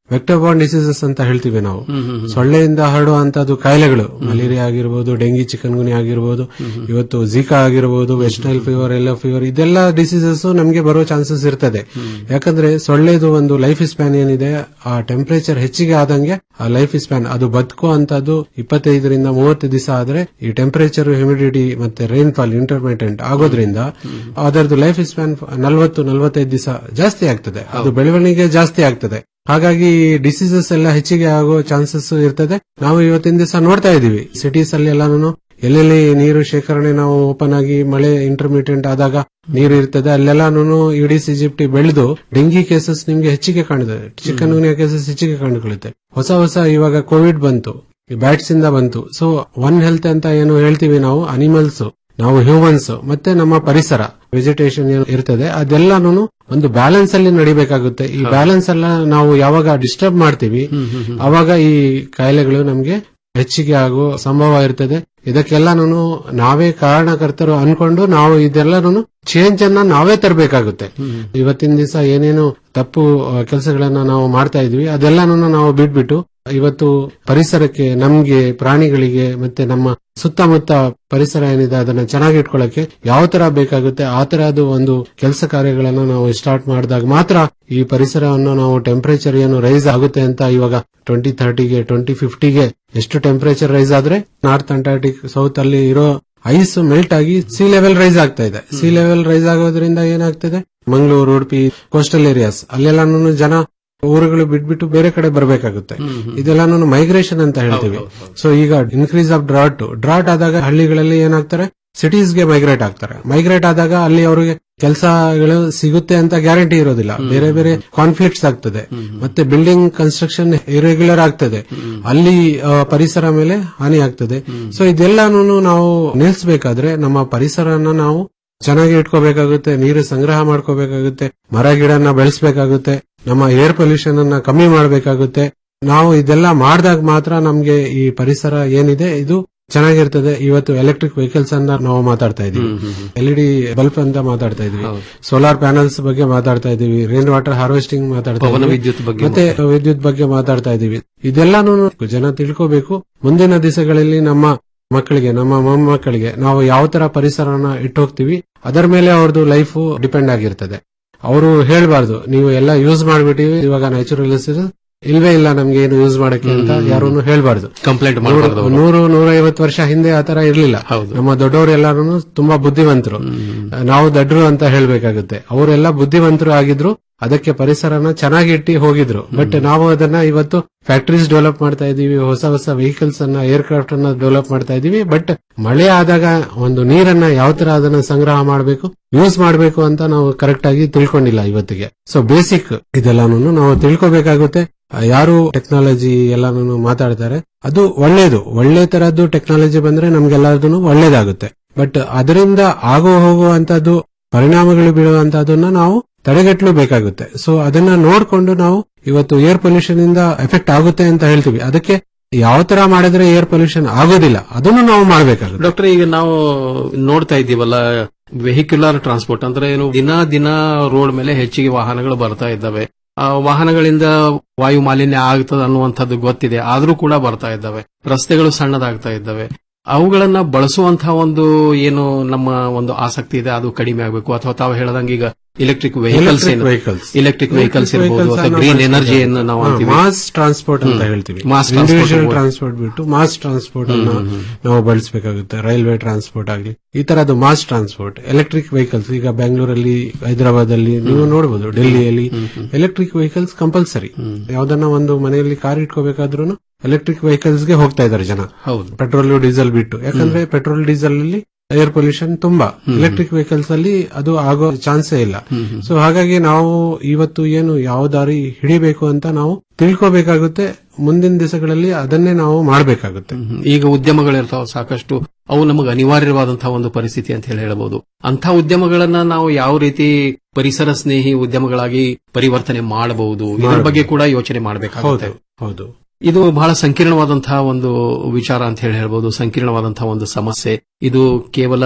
ವೆಕ್ಟರ್ ಬಾರ್ನ್ ಡಿಸೀಸಸ್ ಅಂತ ಹೇಳ್ತೀವಿ ನಾವು ಸೊಳ್ಳೆಯಿಂದ ಹರಡುವಂತದ್ದು ಕಾಯಿಲೆಗಳು ಮಲೇರಿಯಾ ಆಗಿರ್ಬೋದು ಡೆಂಗಿ ಚಿಕನ್ ಗುನಿ ಆಗಿರ್ಬೋದು ಇವತ್ತು ಝಿಕಾ ಆಗಿರ್ಬೋದು ವೆಸ್ಟೈಲ್ ಫೀವರ್ ಎಲ್ಲೋ ಫೀವರ್ ಇದೆಲ್ಲ ಡಿಸೀಸಸ್ ನಮಗೆ ಬರೋ ಚಾನ್ಸಸ್ ಇರ್ತದೆ ಯಾಕಂದ್ರೆ ಸೊಳ್ಳೆದು ಒಂದು ಲೈಫ್ ಸ್ಪ್ಯಾನ್ ಏನಿದೆ ಆ ಟೆಂಪರೇಚರ್ ಹೆಚ್ಚಿಗೆ ಆದಂಗೆ ಆ ಲೈಫ್ ಸ್ಪ್ಯಾನ್ ಅದು ಬದುಕೋ ಅಂತದ್ದು ಇಪ್ಪತ್ತೈದರಿಂದ ಮೂವತ್ತು ದಿವಸ ಆದ್ರೆ ಈ ಟೆಂಪರೇಚರ್ ಹ್ಯೂಮಿಡಿಟಿ ಮತ್ತೆ ರೈನ್ಫಾಲ್ ಇಂಟರ್ಮಿಟೆಂಟ್ ಆಗೋದ್ರಿಂದ ಅದರದ್ದು ಲೈಫ್ ಸ್ಪ್ಯಾನ್ ನಲವತ್ತು ನಲವತ್ತೈದು ದಿವಸ ಜಾಸ್ತಿ ಆಗ್ತದೆ ಅದು ಬೆಳವಣಿಗೆ ಜಾಸ್ತಿ ಆಗ್ತದೆ ಹಾಗಾಗಿ ಡಿಸೀಸಸ್ ಎಲ್ಲ ಹೆಚ್ಚಿಗೆ ಆಗೋ ಚಾನ್ಸಸ್ ಇರ್ತದೆ ನಾವು ಇವತ್ತಿನ ದಿವಸ ನೋಡ್ತಾ ಇದೀವಿ ಸಿಟೀಸ್ ಅಲ್ಲಿ ಎಲ್ಲಾನು ಎಲ್ಲೆಲ್ಲಿ ನೀರು ಶೇಖರಣೆ ನಾವು ಓಪನ್ ಆಗಿ ಮಳೆ ಇಂಟರ್ಮಿಟೆಂಟ್ ಆದಾಗ ನೀರು ಇರ್ತದೆ ಅಲ್ಲೆಲ್ಲಾನು ಇಡೀಸ್ ಈಜಿಪ್ಟಿ ಬೆಳೆದು ಡೆಂಗಿ ಕೇಸಸ್ ನಿಮ್ಗೆ ಹೆಚ್ಚಿಗೆ ಕಾಣಿದೆ ಚಿಕನ್ ಗುನಿಯಾ ಕೇಸಸ್ ಹೆಚ್ಚಿಗೆ ಕಂಡುಕೊಳ್ಳುತ್ತೆ ಹೊಸ ಹೊಸ ಇವಾಗ ಕೋವಿಡ್ ಬಂತು ಈ ಬ್ಯಾಟ್ಸ್ ಇಂದ ಬಂತು ಸೊ ಒನ್ ಹೆಲ್ತ್ ಅಂತ ಏನು ಹೇಳ್ತೀವಿ ನಾವು ಅನಿಮಲ್ಸ್ ನಾವು ಹ್ಯೂಮನ್ಸ್ ಮತ್ತೆ ನಮ್ಮ ಪರಿಸರ ವೆಜಿಟೇಷನ್ ಏನು ಇರ್ತದೆ ಅದೆಲ್ಲಾನು ಒಂದು ಬ್ಯಾಲೆನ್ಸ್ ಅಲ್ಲಿ ನಡಿಬೇಕಾಗುತ್ತೆ ಈ ಬ್ಯಾಲೆನ್ಸ್ ಎಲ್ಲ ನಾವು ಯಾವಾಗ ಡಿಸ್ಟರ್ಬ್ ಮಾಡ್ತೀವಿ ಅವಾಗ ಈ ಕಾಯಿಲೆಗಳು ನಮ್ಗೆ ಹೆಚ್ಚಿಗೆ ಆಗೋ ಸಂಭವ ಇರ್ತದೆ ಇದಕ್ಕೆಲ್ಲಾನು ನಾವೇ ಕಾರಣಕರ್ತರು ಅನ್ಕೊಂಡು ನಾವು ಇದೆಲ್ಲಾನು ಚೇಂಜ್ ಅನ್ನ ನಾವೇ ತರಬೇಕಾಗುತ್ತೆ ಇವತ್ತಿನ ದಿವಸ ಏನೇನು ತಪ್ಪು ಕೆಲಸಗಳನ್ನ ನಾವು ಮಾಡ್ತಾ ಇದೀವಿ ಅದೆಲ್ಲಾನು ನಾವು ಬಿಟ್ಬಿಟ್ಟು ಇವತ್ತು ಪರಿಸರಕ್ಕೆ ನಮ್ಗೆ ಪ್ರಾಣಿಗಳಿಗೆ ಮತ್ತೆ ನಮ್ಮ ಸುತ್ತಮುತ್ತ ಪರಿಸರ ಏನಿದೆ ಅದನ್ನ ಚೆನ್ನಾಗಿ ಇಟ್ಕೊಳ್ಳಕ್ಕೆ ಯಾವ ತರ ಬೇಕಾಗುತ್ತೆ ಆ ತರದ್ದು ಒಂದು ಕೆಲಸ ಕಾರ್ಯಗಳನ್ನ ನಾವು ಸ್ಟಾರ್ಟ್ ಮಾಡಿದಾಗ ಮಾತ್ರ ಈ ಪರಿಸರವನ್ನು ನಾವು ಟೆಂಪರೇಚರ್ ಏನು ರೈಸ್ ಆಗುತ್ತೆ ಅಂತ ಇವಾಗ ಟ್ವೆಂಟಿ ಥರ್ಟಿಗೆ ಟ್ವೆಂಟಿ ಫಿಫ್ಟಿಗೆ ಎಷ್ಟು ಟೆಂಪರೇಚರ್ ರೈಸ್ ಆದ್ರೆ ನಾರ್ತ್ ಅಂಟಾರ್ಟಿಕ್ ಸೌತ್ ಅಲ್ಲಿ ಇರೋ ಐಸ್ ಮೆಲ್ಟ್ ಆಗಿ ಸಿ ಲೆವೆಲ್ ರೈಸ್ ಆಗ್ತಾ ಇದೆ ಸಿ ಲೆವೆಲ್ ರೈಸ್ ಆಗೋದ್ರಿಂದ ಏನಾಗ್ತದೆ ಮಂಗಳೂರು ಉಡುಪಿ ಕೋಸ್ಟಲ್ ಏರಿಯಾಸ್ ಅಲ್ಲೆಲ್ಲಾನು ಜನ ಊರುಗಳು ಬಿಟ್ಬಿಟ್ಟು ಬೇರೆ ಕಡೆ ಬರಬೇಕಾಗುತ್ತೆ ಇದೆಲ್ಲಾನು ಮೈಗ್ರೇಷನ್ ಅಂತ ಹೇಳ್ತೀವಿ ಸೊ ಈಗ ಇನ್ಕ್ರೀಸ್ ಆಫ್ ಡ್ರಾಟ್ ಡ್ರಾಟ್ ಆದಾಗ ಹಳ್ಳಿಗಳಲ್ಲಿ ಏನಾಗ್ತಾರೆ ಸಿಟೀಸ್ಗೆ ಮೈಗ್ರೇಟ್ ಆಗ್ತಾರೆ ಮೈಗ್ರೇಟ್ ಆದಾಗ ಅಲ್ಲಿ ಅವರಿಗೆ ಕೆಲಸಗಳು ಸಿಗುತ್ತೆ ಅಂತ ಗ್ಯಾರಂಟಿ ಇರೋದಿಲ್ಲ ಬೇರೆ ಬೇರೆ ಕಾನ್ಫ್ಲಿಕ್ಟ್ಸ್ ಆಗ್ತದೆ ಮತ್ತೆ ಬಿಲ್ಡಿಂಗ್ ಕನ್ಸ್ಟ್ರಕ್ಷನ್ ಇರೆಗ್ಯುಲರ್ ಆಗ್ತದೆ ಅಲ್ಲಿ ಆ, ಪರಿಸರ ಮೇಲೆ ಹಾನಿ ಆಗ್ತದೆ ಸೊ ಇದೆಲ್ಲಾನು ನಾವು ನಿಲ್ಸ್ಬೇಕಾದ್ರೆ ನಮ್ಮ ಪರಿಸರನ ನಾವು ಚೆನ್ನಾಗಿ ಇಟ್ಕೋಬೇಕಾಗುತ್ತೆ ನೀರು ಸಂಗ್ರಹ ಮಾಡ್ಕೋಬೇಕಾಗುತ್ತೆ ಮರ ಗಿಡನ ಬೆಳೆಸಬೇಕಾಗುತ್ತೆ ನಮ್ಮ ಏರ್ ಪೊಲ್ಯೂಷನ್ ಅನ್ನ ಕಮ್ಮಿ ಮಾಡಬೇಕಾಗುತ್ತೆ ನಾವು ಇದೆಲ್ಲ ಮಾಡಿದಾಗ ಮಾತ್ರ ನಮ್ಗೆ ಈ ಪರಿಸರ ಏನಿದೆ ಇದು ಚೆನ್ನಾಗಿರ್ತದೆ ಇವತ್ತು ಎಲೆಕ್ಟ್ರಿಕ್ ವೆಹಿಕಲ್ಸ್ ಅನ್ನ ನಾವು ಮಾತಾಡ್ತಾ ಇದೀವಿ ಎಲ್ ಡಿ ಬಲ್ಬ್ ಅಂತ ಮಾತಾಡ್ತಾ ಇದೀವಿ ಸೋಲಾರ್ ಪ್ಯಾನಲ್ಸ್ ಬಗ್ಗೆ ಮಾತಾಡ್ತಾ ಇದೀವಿ ರೈನ್ ವಾಟರ್ ಹಾರ್ವೆಸ್ಟಿಂಗ್ ಮಾತಾಡ್ತಾ ಪವನ ಇದೀವಿ. ವಿದ್ಯುತ್ ಬಗ್ಗೆ ಮತ್ತೆ ವಿದ್ಯುತ್ ಬಗ್ಗೆ ಮಾತಾಡ್ತಾ ಇದೀವಿ ಇದೆಲ್ಲಾನು ಜನ ತಿಳ್ಕೋಬೇಕು ಮುಂದಿನ ದಿವಸಗಳಲ್ಲಿ ನಮ್ಮ ಮಕ್ಕಳಿಗೆ ನಮ್ಮ ಮೊಮ್ಮಕ್ಕಳಿಗೆ ನಾವು ಯಾವ ತರ ಪರಿಸರನ ಇಟ್ಟೋಗ್ತೀವಿ ಅದರ ಮೇಲೆ ಅವ್ರದ್ದು ಲೈಫ್ ಡಿಪೆಂಡ್ ಆಗಿರ್ತದೆ ಅವರು ಹೇಳ್ಬಾರ್ದು ನೀವು ಎಲ್ಲ ಯೂಸ್ ಮಾಡ್ಬಿಟ್ಟಿವಿ ಇವಾಗ ನ್ಯಾಚುರಲ್ ಇಲ್ವೇ ಇಲ್ಲ ನಮ್ಗೆ ಏನು ಯೂಸ್ ಮಾಡಕ್ಕೆ ಅಂತ ಯಾರು ಹೇಳ್ಬಾರ್ದು ಕಂಪ್ಲೇಂಟ್ ಮಾಡಬಾರ್ದು ನೂರು- ನೂರು ನೂರೈವತ್ತು ವರ್ಷ ಹಿಂದೆ ಆತರ ಇರ್ಲಿಲ್ಲ ನಮ್ಮ ದೊಡ್ಡವರು ಎಲ್ಲಾರು ತುಂಬಾ ಬುದ್ಧಿವಂತರು ನಾವು ದಡ್ರು ಅಂತ ಹೇಳ್ಬೇಕಾಗುತ್ತೆ ಅವರೆಲ್ಲ ಬುದ್ಧಿವಂತರು ಆಗಿದ್ರು ಅದಕ್ಕೆ ಪರಿಸರನ ಚೆನ್ನಾಗಿ ಇಟ್ಟಿ ಹೋಗಿದ್ರು ಬಟ್ ನಾವು ಅದನ್ನ ಇವತ್ತು ಫ್ಯಾಕ್ಟರೀಸ್ ಡೆವಲಪ್ ಮಾಡ್ತಾ ಇದೀವಿ ಹೊಸ ಹೊಸ ವೆಹಿಕಲ್ಸ್ ಅನ್ನ ಏರ್ಕ್ರಾಫ್ಟ್ ಅನ್ನ ಡೆವಲಪ್ ಮಾಡ್ತಾ ಇದೀವಿ ಬಟ್ ಮಳೆ ಆದಾಗ ಒಂದು ನೀರನ್ನ ಯಾವ ತರ ಅದನ್ನ ಸಂಗ್ರಹ ಮಾಡಬೇಕು ಯೂಸ್ ಮಾಡಬೇಕು ಅಂತ ನಾವು ಕರೆಕ್ಟ್ ಆಗಿ ತಿಳ್ಕೊಂಡಿಲ್ಲ ಇವತ್ತಿಗೆ ಸೊ ಬೇಸಿಕ್ ಇದೆಲ್ಲಾನು ನಾವು ತಿಳ್ಕೊಬೇಕಾಗುತ್ತೆ ಯಾರು ಟೆಕ್ನಾಲಜಿ ಎಲ್ಲಾನು ಮಾತಾಡ್ತಾರೆ ಅದು ಒಳ್ಳೇದು ಒಳ್ಳೆ ತರದ್ದು ಟೆಕ್ನಾಲಜಿ ಬಂದ್ರೆ ನಮ್ಗೆಲ್ಲದನ್ನು ಒಳ್ಳೇದಾಗುತ್ತೆ ಬಟ್ ಅದರಿಂದ ಆಗೋ ಹೋಗುವಂತದ್ದು ಪರಿಣಾಮಗಳು ಬೀಳುವಂತದನ್ನ ನಾವು ತಡೆಗಟ್ಟಲು ಬೇಕಾಗುತ್ತೆ ಸೊ ಅದನ್ನ ನೋಡ್ಕೊಂಡು ನಾವು ಇವತ್ತು ಏರ್ ಪೊಲ್ಯೂಷನ್ ಇಂದ ಎಫೆಕ್ಟ್ ಆಗುತ್ತೆ ಅಂತ ಹೇಳ್ತೀವಿ ಅದಕ್ಕೆ ಯಾವ ತರ ಮಾಡಿದ್ರೆ ಏರ್ ಪೊಲ್ಯೂಷನ್ ಆಗೋದಿಲ್ಲ ಅದನ್ನು ನಾವು ಮಾಡಬೇಕಾಗುತ್ತೆ ಡಾಕ್ಟರ್ ಈಗ ನಾವು ನೋಡ್ತಾ ಇದ್ದೀವಲ್ಲ ವೆಹಿಕ್ಯುಲರ್ ಟ್ರಾನ್ಸ್ಪೋರ್ಟ್ ಅಂದ್ರೆ ಏನು ದಿನ ದಿನ ರೋಡ್ ಮೇಲೆ ಹೆಚ್ಚಿಗೆ ವಾಹನಗಳು ಬರ್ತಾ ಇದ್ದಾವೆ ಆ ವಾಹನಗಳಿಂದ ವಾಯು ಮಾಲಿನ್ಯ ಆಗ್ತದೆ ಅನ್ನುವಂಥದ್ದು ಗೊತ್ತಿದೆ ಆದ್ರೂ ಕೂಡ ಬರ್ತಾ ಇದ್ದಾವೆ ರಸ್ತೆಗಳು ಸಣ್ಣದಾಗ್ತಾ ಇದ್ದಾವೆ ಅವುಗಳನ್ನ ಬಳಸುವಂತಹ ಒಂದು ಏನು ನಮ್ಮ ಒಂದು ಆಸಕ್ತಿ ಇದೆ ಅದು ಕಡಿಮೆ ಆಗಬೇಕು ಅಥವಾ ತಾವು ಹೇಳದಂಗೆ ಈಗ electric vehicles Electric vehicles. Electric vehicles ಇರಬಹುದು Vehicles ಅಥವಾ ಅನ್ನ ಗ್ರೀನ್ ಬಳಸ್ಬೇಕು. ಎನರ್ಜಿಯನ್ನು ನಾವು ಹಾ, ಅಂತೀವಿ ಮಾಸ್ ಟ್ರಾನ್ಸ್ಪೋರ್ಟ್ ಅಂತ ಹ್ಮ್. ಹೇಳ್ತೀವಿ ಮಾಸ್ ಇಂಡಿವಿಜುವಲ್ ಟ್ರಾನ್ಸ್ಪೋರ್ಟ್ ಟ್ರಾನ್ಸ್ಪೋರ್ಟ್ ಬಿಟ್ಟು ಮಾಸ್ ಟ್ರಾನ್ಸ್ಪೋರ್ಟ್ ಅನ್ನ ಹ್ಮ್, ಹ್ಮ್, ನಾವು ಬಳಸಬೇಕಾಗುತ್ತೆ ರೈಲ್ವೆ ಟ್ರಾನ್ಸ್ಪೋರ್ಟ್ ಆಗಲಿ ಈ ತರದ್ದು ಮಾಸ್ ಟ್ರಾನ್ಸ್ಪೋರ್ಟ್ ಎಲೆಕ್ಟ್ರಿಕ್ ವೆಹಿಕಲ್ಸ್ ಈಗ ಬೆಂಗಳೂರಲ್ಲಿ ಹೈದರಾಬಾದ್ ಅಲ್ಲಿ ನೀವು ನೋಡಬಹುದು ಡೆಲ್ಲಿಯಲ್ಲಿ ಎಲೆಕ್ಟ್ರಿಕ್ ವೆಹಿಕಲ್ಸ್ ಕಂಪಲ್ಸರಿ ಯಾವ್ದನ್ನ ಒಂದು ಮನೆಯಲ್ಲಿ ಕಾರ್ ಇಟ್ಕೋಬೇಕಾದ್ರೂ ಎಲೆಕ್ಟ್ರಿಕ್ ವೆಹಿಕಲ್ಸ್ ಗೆ ಹೋಗ್ತಾ ಇದಾರೆ ಜನ ಹೌದು ಪೆಟ್ರೋಲ್ ಡೀಸೆಲ್ ಬಿಟ್ಟು ಯಾಕಂದ್ರೆ ಪೆಟ್ರೋಲ್ ಡೀಸೆಲ್ ಅಲ್ಲಿ ಏರ್ ಪೊಲ್ಯೂಷನ್ ತುಂಬಾ ಎಲೆಕ್ಟ್ರಿಕ್ ವೆಹಿಕಲ್ಸ್ ಅಲ್ಲಿ ಅದು ಆಗೋ ಚಾನ್ಸೇ ಇಲ್ಲ ಸೊ ಹಾಗಾಗಿ ನಾವು ಇವತ್ತು ಏನು ಯಾವ ದಾರಿ ಹಿಡಿಬೇಕು ಅಂತ ನಾವು ತಿಳ್ಕೋಬೇಕಾಗುತ್ತೆ ಮುಂದಿನ ದಿವಸಗಳಲ್ಲಿ ಅದನ್ನೇ ನಾವು ಮಾಡಬೇಕಾಗುತ್ತೆ ಈಗ ಉದ್ಯಮಗಳಿರ್ತಾವ ಸಾಕಷ್ಟು ಅವು ನಮಗೆ ಅನಿವಾರ್ಯವಾದಂತಹ ಒಂದು ಪರಿಸ್ಥಿತಿ ಅಂತ ಹೇಳಿ ಹೇಳಬಹುದು ಅಂತ ಉದ್ಯಮಗಳನ್ನ ನಾವು ಯಾವ ರೀತಿ ಪರಿಸರ ಸ್ನೇಹಿ ಉದ್ಯಮಗಳಾಗಿ ಪರಿವರ್ತನೆ ಮಾಡಬಹುದು ಇದರ ಮಾಡ್ಬೋದು. ಬಗ್ಗೆ ಕೂಡ ಯೋಚನೆ ಮಾಡಬೇಕಾಗುತ್ತೆ ಹೌದು ಹೌದು ಇದು ಬಹಳ ಸಂಕೀರ್ಣವಾದಂತಹ ಒಂದು ವಿಚಾರ ಅಂತ ಹೇಳಿ ಹೇಳ್ಬೋದು ಸಂಕೀರ್ಣವಾದಂತಹ ಒಂದು ಸಮಸ್ಯೆ ಇದು ಕೇವಲ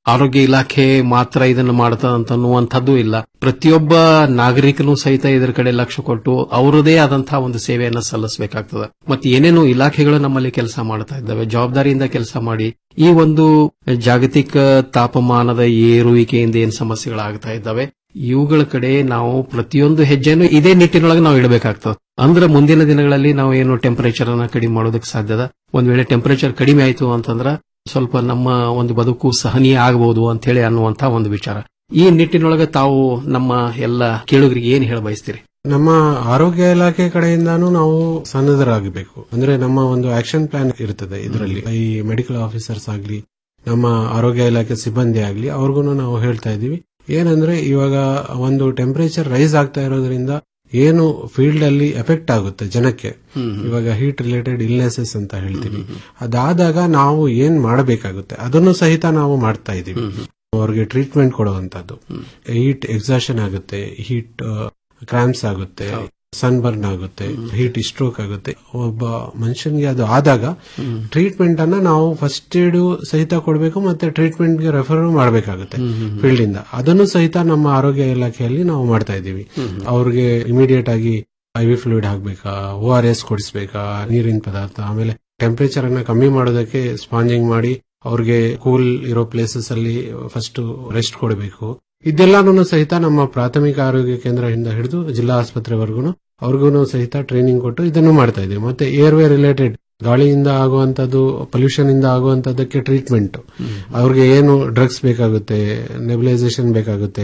ಆರೋಗ್ಯ ಇಲಾಖೆ ಮಾತ್ರ ಇದನ್ನು ಮಾಡ್ತದಂತ ಅನ್ನುವಂಥದ್ದು ಇಲ್ಲ ಪ್ರತಿಯೊಬ್ಬ ನಾಗರಿಕನು ಸಹಿತ ಇದರ ಕಡೆ ಲಕ್ಷ್ಯ ಕೊಟ್ಟು ಅವರದೇ ಆದಂತಹ ಒಂದು ಸೇವೆಯನ್ನು ಸಲ್ಲಿಸಬೇಕಾಗ್ತದೆ ಮತ್ತೆ ಏನೇನು ಇಲಾಖೆಗಳು ನಮ್ಮಲ್ಲಿ ಕೆಲಸ ಮಾಡ್ತಾ ಇದ್ದಾವೆ ಜವಾಬ್ದಾರಿಯಿಂದ ಕೆಲಸ ಮಾಡಿ ಈ ಒಂದು ಜಾಗತಿಕ ತಾಪಮಾನದ ಏರುವಿಕೆಯಿಂದ ಏನ್ ಸಮಸ್ಯೆಗಳಾಗ್ತಾ ಇದ್ದಾವೆ ಇವುಗಳ ಕಡೆ ನಾವು ಪ್ರತಿಯೊಂದು ಹೆಜ್ಜೆಯನ್ನು ಇದೇ ನಿಟ್ಟಿನೊಳಗೆ ನಾವು ಇಡಬೇಕಾಗ್ತದೆ ಅಂದ್ರೆ ಮುಂದಿನ ದಿನಗಳಲ್ಲಿ ನಾವು ಏನು ಟೆಂಪರೇಚರ್ ಅನ್ನ ಕಡಿಮೆ ಮಾಡೋದಕ್ಕೆ ಸಾಧ್ಯದ ಒಂದ್ ವೇಳೆ ಟೆಂಪರೇಚರ್ ಕಡಿಮೆ ಆಯ್ತು ಅಂತಂದ್ರ ಸ್ವಲ್ಪ ನಮ್ಮ ಒಂದು ಬದುಕು ಸಹನೀಯ ಆಗಬಹುದು ಅಂತ ಹೇಳಿ ಅನ್ನುವಂತ ಒಂದು ವಿಚಾರ ಈ ನಿಟ್ಟಿನೊಳಗೆ ತಾವು ನಮ್ಮ ಎಲ್ಲ ಕೇಳುಗರಿಗೆ ಏನ್ ಹೇಳ ಬಯಸ್ತೀರಿ ನಮ್ಮ ಆರೋಗ್ಯ ಇಲಾಖೆ ಕಡೆಯಿಂದಾನು ನಾವು ಸನ್ನದ್ಧರಾಗಬೇಕು ಅಂದ್ರೆ ನಮ್ಮ ಒಂದು ಆಕ್ಷನ್ ಪ್ಲಾನ್ ಇರ್ತದೆ ಇದರಲ್ಲಿ ಈ ಮೆಡಿಕಲ್ ಆಫೀಸರ್ಸ್ ಆಗ್ಲಿ ನಮ್ಮ ಆರೋಗ್ಯ ಇಲಾಖೆ ಸಿಬ್ಬಂದಿ ಆಗ್ಲಿ ಅವ್ರಿಗೂ ನಾವು ಹೇಳ್ತಾ ಇದೀವಿ ಏನಂದ್ರೆ ಇವಾಗ ಒಂದು ಟೆಂಪರೇಚರ್ ರೈಸ್ ಆಗ್ತಾ ಇರೋದ್ರಿಂದ ಏನು ಫೀಲ್ಡ್ ಅಲ್ಲಿ ಎಫೆಕ್ಟ್ ಆಗುತ್ತೆ ಜನಕ್ಕೆ ಇವಾಗ ಹೀಟ್ ರಿಲೇಟೆಡ್ ಇಲ್ನೆಸಸ್ ಅಂತ ಹೇಳ್ತೀವಿ ಅದಾದಾಗ ನಾವು ಏನ್ ಮಾಡಬೇಕಾಗುತ್ತೆ ಅದನ್ನು ಸಹಿತ ನಾವು ಮಾಡ್ತಾ ಇದೀವಿ ಅವ್ರಿಗೆ ಟ್ರೀಟ್ಮೆಂಟ್ ಕೊಡುವಂತದ್ದು ಹೀಟ್ ಎಕ್ಸಾಷನ್ ಆಗುತ್ತೆ ಹೀಟ್ ಕ್ರಾಂಪ್ಸ್ ಆಗುತ್ತೆ ಸನ್ ಬರ್ನ್ ಆಗುತ್ತೆ ಹೀಟ್ ಸ್ಟ್ರೋಕ್ ಆಗುತ್ತೆ ಒಬ್ಬ ಮನುಷ್ಯನ್ಗೆ ಅದು ಆದಾಗ ಟ್ರೀಟ್ಮೆಂಟ್ ಅನ್ನ ನಾವು ಫಸ್ಟ್ ಏಡ್ ಸಹಿತ ಕೊಡಬೇಕು ಮತ್ತೆ ಟ್ರೀಟ್ಮೆಂಟ್ ಗೆ ರೆಫರ್ ಮಾಡಬೇಕಾಗುತ್ತೆ ಫೀಲ್ಡ್ ಇಂದ ಅದನ್ನು ಸಹಿತ ನಮ್ಮ ಆರೋಗ್ಯ ಇಲಾಖೆಯಲ್ಲಿ ನಾವು ಮಾಡ್ತಾ ಇದ್ದೀವಿ ಅವ್ರಿಗೆ ಇಮಿಡಿಯೇಟ್ ಆಗಿ ಐ ವಿ ಫ್ಲೂಯಿಡ್ ಹಾಕ್ಬೇಕಾ ಓ ಆರ್ ಎಸ್ ಕೊಡಿಸ್ಬೇಕಾ ನೀರಿನ ಪದಾರ್ಥ ಆಮೇಲೆ ಟೆಂಪರೇಚರ್ ಅನ್ನ ಕಮ್ಮಿ ಮಾಡೋದಕ್ಕೆ ಸ್ಪಾಂಜಿಂಗ್ ಮಾಡಿ ಅವ್ರಿಗೆ ಕೂಲ್ ಇರೋ ಪ್ಲೇಸಸ್ ಅಲ್ಲಿ ಫಸ್ಟ್ ರೆಸ್ಟ್ ಕೊಡಬೇಕು ಇದೆಲ್ಲಾನು ಸಹಿತ ನಮ್ಮ ಪ್ರಾಥಮಿಕ ಆರೋಗ್ಯ ಕೇಂದ್ರದಿಂದ ಹಿಡಿದು ಜಿಲ್ಲಾ ಆಸ್ಪತ್ರೆವರೆಗೂ ಅವ್ರಿಗೂ ಸಹಿತ ಟ್ರೈನಿಂಗ್ ಕೊಟ್ಟು ಇದನ್ನು ಮಾಡ್ತಾ ಇದ್ದೀವಿ ಮತ್ತೆ ಏರ್ವೇ ರಿಲೇಟೆಡ್ ಗಾಳಿಯಿಂದ ಆಗುವಂತದ್ದು ಪೊಲ್ಯೂಷನ್ ಇಂದ ಆಗುವಂತದ್ದಕ್ಕೆ ಟ್ರೀಟ್ಮೆಂಟ್ ಅವ್ರಿಗೆ ಏನು ಡ್ರಗ್ಸ್ ಬೇಕಾಗುತ್ತೆ ನೆಬಲೈಸೇಷನ್ ಬೇಕಾಗುತ್ತೆ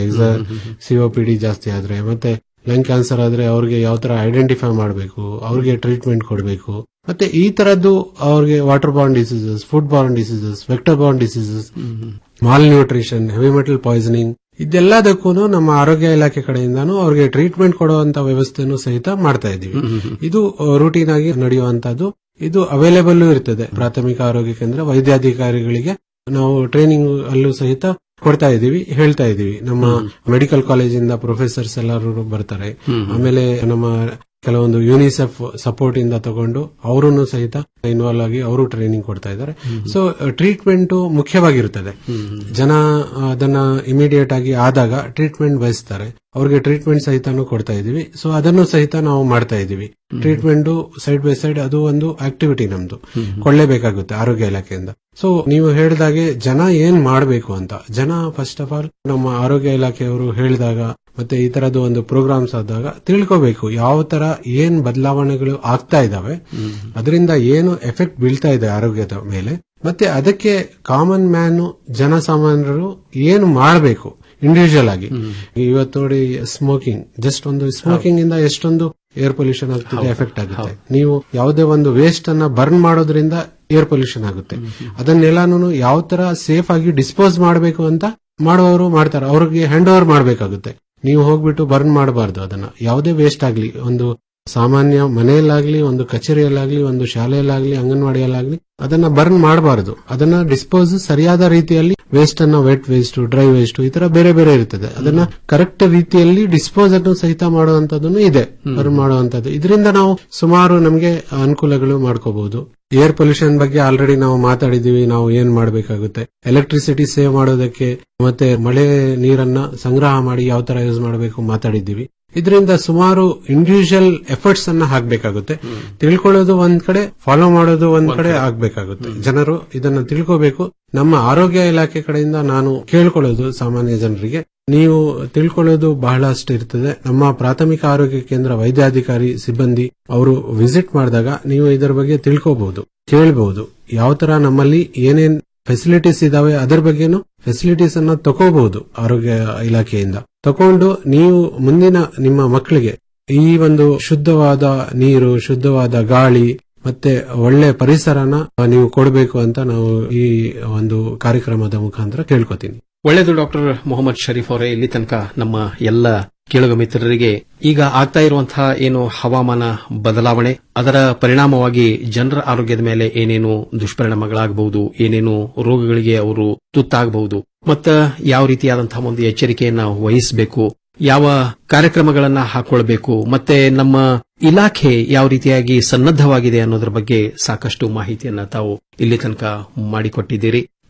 ಸಿಒಪಿಡಿ ಜಾಸ್ತಿ ಆದ್ರೆ ಮತ್ತೆ ಲಂಗ್ ಕ್ಯಾನ್ಸರ್ ಆದ್ರೆ ಅವ್ರಿಗೆ ಯಾವ ತರ ಐಡೆಂಟಿಫೈ ಮಾಡಬೇಕು ಅವ್ರಿಗೆ ಟ್ರೀಟ್ಮೆಂಟ್ ಕೊಡಬೇಕು ಮತ್ತೆ ಈ ತರದ್ದು ಅವ್ರಿಗೆ water borne diseases food borne diseases vector borne diseases malnutrition heavy metal poisoning ಇದೆಲ್ಲದಕ್ಕೂ ನಮ್ಮ ಆರೋಗ್ಯ ಇಲಾಖೆ ಕಡೆಯಿಂದಾನು ಅವ್ರಿಗೆ ಟ್ರೀಟ್ಮೆಂಟ್ ಕೊಡುವಂತ ವ್ಯವಸ್ಥೆನೂ ಸಹಿತ ಮಾಡ್ತಾ ಇದೀವಿ ಇದು ರೂಟೀನ್ ಆಗಿ ನಡೆಯುವಂತದ್ದು ಇದು ಅವೈಲೇಬಲ್ ಇರ್ತದೆ ಪ್ರಾಥಮಿಕ ಆರೋಗ್ಯ ಕೇಂದ್ರ ವೈದ್ಯಾಧಿಕಾರಿಗಳಿಗೆ ನಾವು ಟ್ರೈನಿಂಗ್ ಅಲ್ಲೂ ಸಹಿತ ಕೊಡ್ತಾ ಇದೀವಿ ಹೇಳ್ತಾ ಇದೀವಿ ನಮ್ಮ ಮೆಡಿಕಲ್ ಕಾಲೇಜಿಂದ ಪ್ರೊಫೆಸರ್ಸ್ ಎಲ್ಲರೂ ಬರ್ತಾರೆ ಆಮೇಲೆ ನಮ್ಮ ಕೆಲವೊಂದು ಯುನಿಸೆಫ್ ಸಪೋರ್ಟ್ ಇಂದ ತಗೊಂಡು ಅವರನ್ನು ಸಹಿತ ಇನ್ವಾಲ್ವ್ ಆಗಿ ಅವರು ಟ್ರೈನಿಂಗ್ ಕೊಡ್ತಾ ಇದ್ದಾರೆ ಸೊ ಟ್ರೀಟ್ಮೆಂಟ್ ಮುಖ್ಯವಾಗಿರುತ್ತದೆ ಜನ ಅದನ್ನ ಇಮಿಡಿಯೇಟ್ ಆಗಿ ಆದಾಗ ಟ್ರೀಟ್ಮೆಂಟ್ ಬಯಸ್ತಾರೆ ಅವ್ರಿಗೆ ಟ್ರೀಟ್ಮೆಂಟ್ ಸಹಿತನೂ ಕೊಡ್ತಾ ಇದೀವಿ ಸೊ ಅದನ್ನು ಸಹಿತ ನಾವು ಮಾಡ್ತಾ ಇದೀವಿ ಟ್ರೀಟ್ಮೆಂಟ್ ಸೈಡ್ ಬೈ ಸೈಡ್ ಅದು ಒಂದು ಆಕ್ಟಿವಿಟಿ ನಮ್ದು ಕೊಳ್ಳೇಬೇಕಾಗುತ್ತೆ ಆರೋಗ್ಯ ಇಲಾಖೆಯಿಂದ ಸೊ ನೀವು ಹೇಳಿದಾಗೆ ಜನ ಏನ್ ಮಾಡಬೇಕು ಅಂತ ಜನ ಫಸ್ಟ್ ಆಫ್ ಆಲ್ ನಮ್ಮ ಆರೋಗ್ಯ ಇಲಾಖೆಯವರು ಹೇಳಿದಾಗ ಮತ್ತೆ ಈ ತರದ್ದು ಒಂದು ಪ್ರೋಗ್ರಾಮ್ಸ್ ಆದಾಗ ತಿಳ್ಕೋಬೇಕು ಯಾವ ತರ ಏನ್ ಬದಲಾವಣೆಗಳು ಆಗ್ತಾ ಇದಾವೆ ಅದರಿಂದ ಏನು ಎಫೆಕ್ಟ್ ಬೀಳ್ತಾ ಇದೆ ಆರೋಗ್ಯದ ಮೇಲೆ ಮತ್ತೆ ಅದಕ್ಕೆ ಕಾಮನ್ ಮ್ಯಾನ್ ಜನಸಾಮಾನ್ಯರು ಏನು ಮಾಡಬೇಕು ಇಂಡಿವಿಜುವಲ್ ಆಗಿ ಇವತ್ತು ನೋಡಿ ಸ್ಮೋಕಿಂಗ್ ಜಸ್ಟ್ ಒಂದು ಸ್ಮೋಕಿಂಗ್ ಇಂದ ಎಷ್ಟೊಂದು ಏರ್ ಪೊಲ್ಯೂಷನ್ ಆಗ್ತಿದೆ ಎಫೆಕ್ಟ್ ಆಗುತ್ತೆ ನೀವು ಯಾವುದೇ ಒಂದು ವೇಸ್ಟ್ ಅನ್ನ ಬರ್ನ್ ಮಾಡೋದ್ರಿಂದ ಏರ್ ಪೊಲ್ಯೂಷನ್ ಆಗುತ್ತೆ ಅದನ್ನೆಲ್ಲಾನು ಯಾವ ತರ ಸೇಫ್ ಆಗಿ ಡಿಸ್ಪೋಸ್ ಮಾಡಬೇಕು ಅಂತ ಮಾಡುವವರು ಮಾಡ್ತಾರೆ ಅವ್ರಿಗೆ ಹ್ಯಾಂಡ್ ಓವರ್ ಮಾಡಬೇಕಾಗುತ್ತೆ ನೀವು ಹೋಗ್ಬಿಟ್ಟು ಬರ್ನ್ ಮಾಡಬಾರ್ದು ಅದನ್ನ ಯಾವುದೇ ವೇಸ್ಟ್ ಆಗ್ಲಿ ಒಂದು ಸಾಮಾನ್ಯ ಮನೆಯಲ್ಲಾಗ್ಲಿ ಒಂದು ಕಚೇರಿಯಲ್ಲಾಗ್ಲಿ ಒಂದು ಶಾಲೆಯಲ್ಲಾಗ್ಲಿ ಅಂಗನವಾಡಿಯಲ್ಲಾಗ್ಲಿ ಅದನ್ನ ಬರ್ನ್ ಮಾಡಬಾರದು ಅದನ್ನ ಡಿಸ್ಪೋಸ್ ಸರಿಯಾದ ರೀತಿಯಲ್ಲಿ ವೇಸ್ಟ್ ಅನ್ನ ವೆಟ್ ವೇಸ್ಟ್ ಡ್ರೈ ವೇಸ್ಟ್ ಈ ತರ ಬೇರೆ ಬೇರೆ ಇರ್ತದೆ ಅದನ್ನ ಕರೆಕ್ಟ್ ರೀತಿಯಲ್ಲಿ ಡಿಸ್ಪೋಸ್ ಅನ್ನು ಸಹಿತ ಮಾಡುವಂತದ್ದು ಇದೆ ಬರ್ನ್ ಮಾಡುವಂತದ್ದು ಇದರಿಂದ ನಾವು ಸುಮಾರು ನಮಗೆ ಅನುಕೂಲಗಳು ಮಾಡ್ಕೋಬಹುದು ಏರ್ ಪೊಲ್ಯೂಷನ್ ಬಗ್ಗೆ ಆಲ್ರೆಡಿ ನಾವು ಮಾತಾಡಿದೀವಿ ನಾವು ಏನ್ ಮಾಡಬೇಕಾಗುತ್ತೆ ಎಲೆಕ್ಟ್ರಿಸಿಟಿ ಸೇವ್ ಮಾಡೋದಕ್ಕೆ ಮತ್ತೆ ಮಳೆ ನೀರನ್ನ ಸಂಗ್ರಹ ಮಾಡಿ ಯಾವ ತರ ಯೂಸ್ ಮಾಡಬೇಕು ಮಾತಾಡಿದ್ದೀವಿ ಇದರಿಂದ ಸುಮಾರು ಇಂಡಿವಿಜುವಲ್ ಎಫರ್ಟ್ಸ್ ಅನ್ನ ಹಾಕ್ಬೇಕಾಗುತ್ತೆ ತಿಳ್ಕೊಳ್ಳೋದು ಒಂದ್ ಕಡೆ ಫಾಲೋ ಮಾಡೋದು ಒಂದ್ ಕಡೆ ಆಗ್ಬೇಕಾಗುತ್ತೆ ಜನರು ಇದನ್ನ ತಿಳ್ಕೋಬೇಕು ನಮ್ಮ ಆರೋಗ್ಯ ಇಲಾಖೆ ಕಡೆಯಿಂದ ನಾನು ಕೇಳ್ಕೊಳ್ಳೋದು ಸಾಮಾನ್ಯ ಜನರಿಗೆ ನೀವು ತಿಳ್ಕೊಳ್ಳೋದು ಬಹಳಷ್ಟು ಇರ್ತದೆ ನಮ್ಮ ಪ್ರಾಥಮಿಕ ಆರೋಗ್ಯ ಕೇಂದ್ರ ವೈದ್ಯಾಧಿಕಾರಿ ಸಿಬ್ಬಂದಿ ಅವರು ವಿಸಿಟ್ ಮಾಡಿದಾಗ ನೀವು ಇದರ ಬಗ್ಗೆ ತಿಳ್ಕೋಬಹುದು ಕೇಳಬಹುದು ಯಾವ ತರ ನಮ್ಮಲ್ಲಿ ಏನೇನ್ ಫೆಸಿಲಿಟೀಸ್ ಇದಾವೆ ಅದರ ಬಗ್ಗೆನು ಫೆಸಿಲಿಟೀಸ್ ಅನ್ನ ತಗೋಬಹುದು ಆರೋಗ್ಯ ಇಲಾಖೆಯಿಂದ ತಕೊಂಡು ನೀವು ಮುಂದಿನ ನಿಮ್ಮ ಮಕ್ಕಳಿಗೆ ಈ ಒಂದು ಶುದ್ಧವಾದ ನೀರು ಶುದ್ಧವಾದ ಗಾಳಿ ಮತ್ತೆ ಒಳ್ಳೆ ಪರಿಸರನ ನೀವು ಕೊಡಬೇಕು ಅಂತ ನಾವು ಈ ಒಂದು ಕಾರ್ಯಕ್ರಮದ ಮುಖಾಂತರ ಕೇಳ್ಕೊತೀನಿ ಒಳ್ಳೆಯದು ಡಾಕ್ಟರ್ ಮೊಹಮ್ಮದ್ ಶರೀಫ್ ಅವರೇ ಇಲ್ಲಿ ತನಕ ನಮ್ಮ ಎಲ್ಲ ಕೇಳುಗ ಮಿತ್ರರಿಗೆ ಈಗ ಆಗ್ತಾ ಇರುವಂತಹ ಏನು ಹವಾಮಾನ ಬದಲಾವಣೆ ಅದರ ಪರಿಣಾಮವಾಗಿ ಜನರ ಆರೋಗ್ಯದ ಮೇಲೆ ಏನೇನು ದುಷ್ಪರಿಣಾಮಗಳಾಗಬಹುದು ಏನೇನು ರೋಗಗಳಿಗೆ ಅವರು ತುತ್ತಾಗಬಹುದು ಮತ್ತ ಯಾವ ರೀತಿಯಾದಂತಹ ಒಂದು ಎಚ್ಚರಿಕೆಯನ್ನ ವಹಿಸಬೇಕು ಯಾವ ಕಾರ್ಯಕ್ರಮಗಳನ್ನ ಹಾಕೊಳ್ಬೇಕು ಮತ್ತೆ ನಮ್ಮ ಇಲಾಖೆ ಯಾವ ರೀತಿಯಾಗಿ ಸನ್ನದ್ದವಾಗಿದೆ ಅನ್ನೋದ್ರ ಬಗ್ಗೆ ಸಾಕಷ್ಟು ಮಾಹಿತಿಯನ್ನ ತಾವು ಇಲ್ಲಿ ತನಕ ಮಾಡಿಕೊಟ್ಟಿದ್ದೀರಿ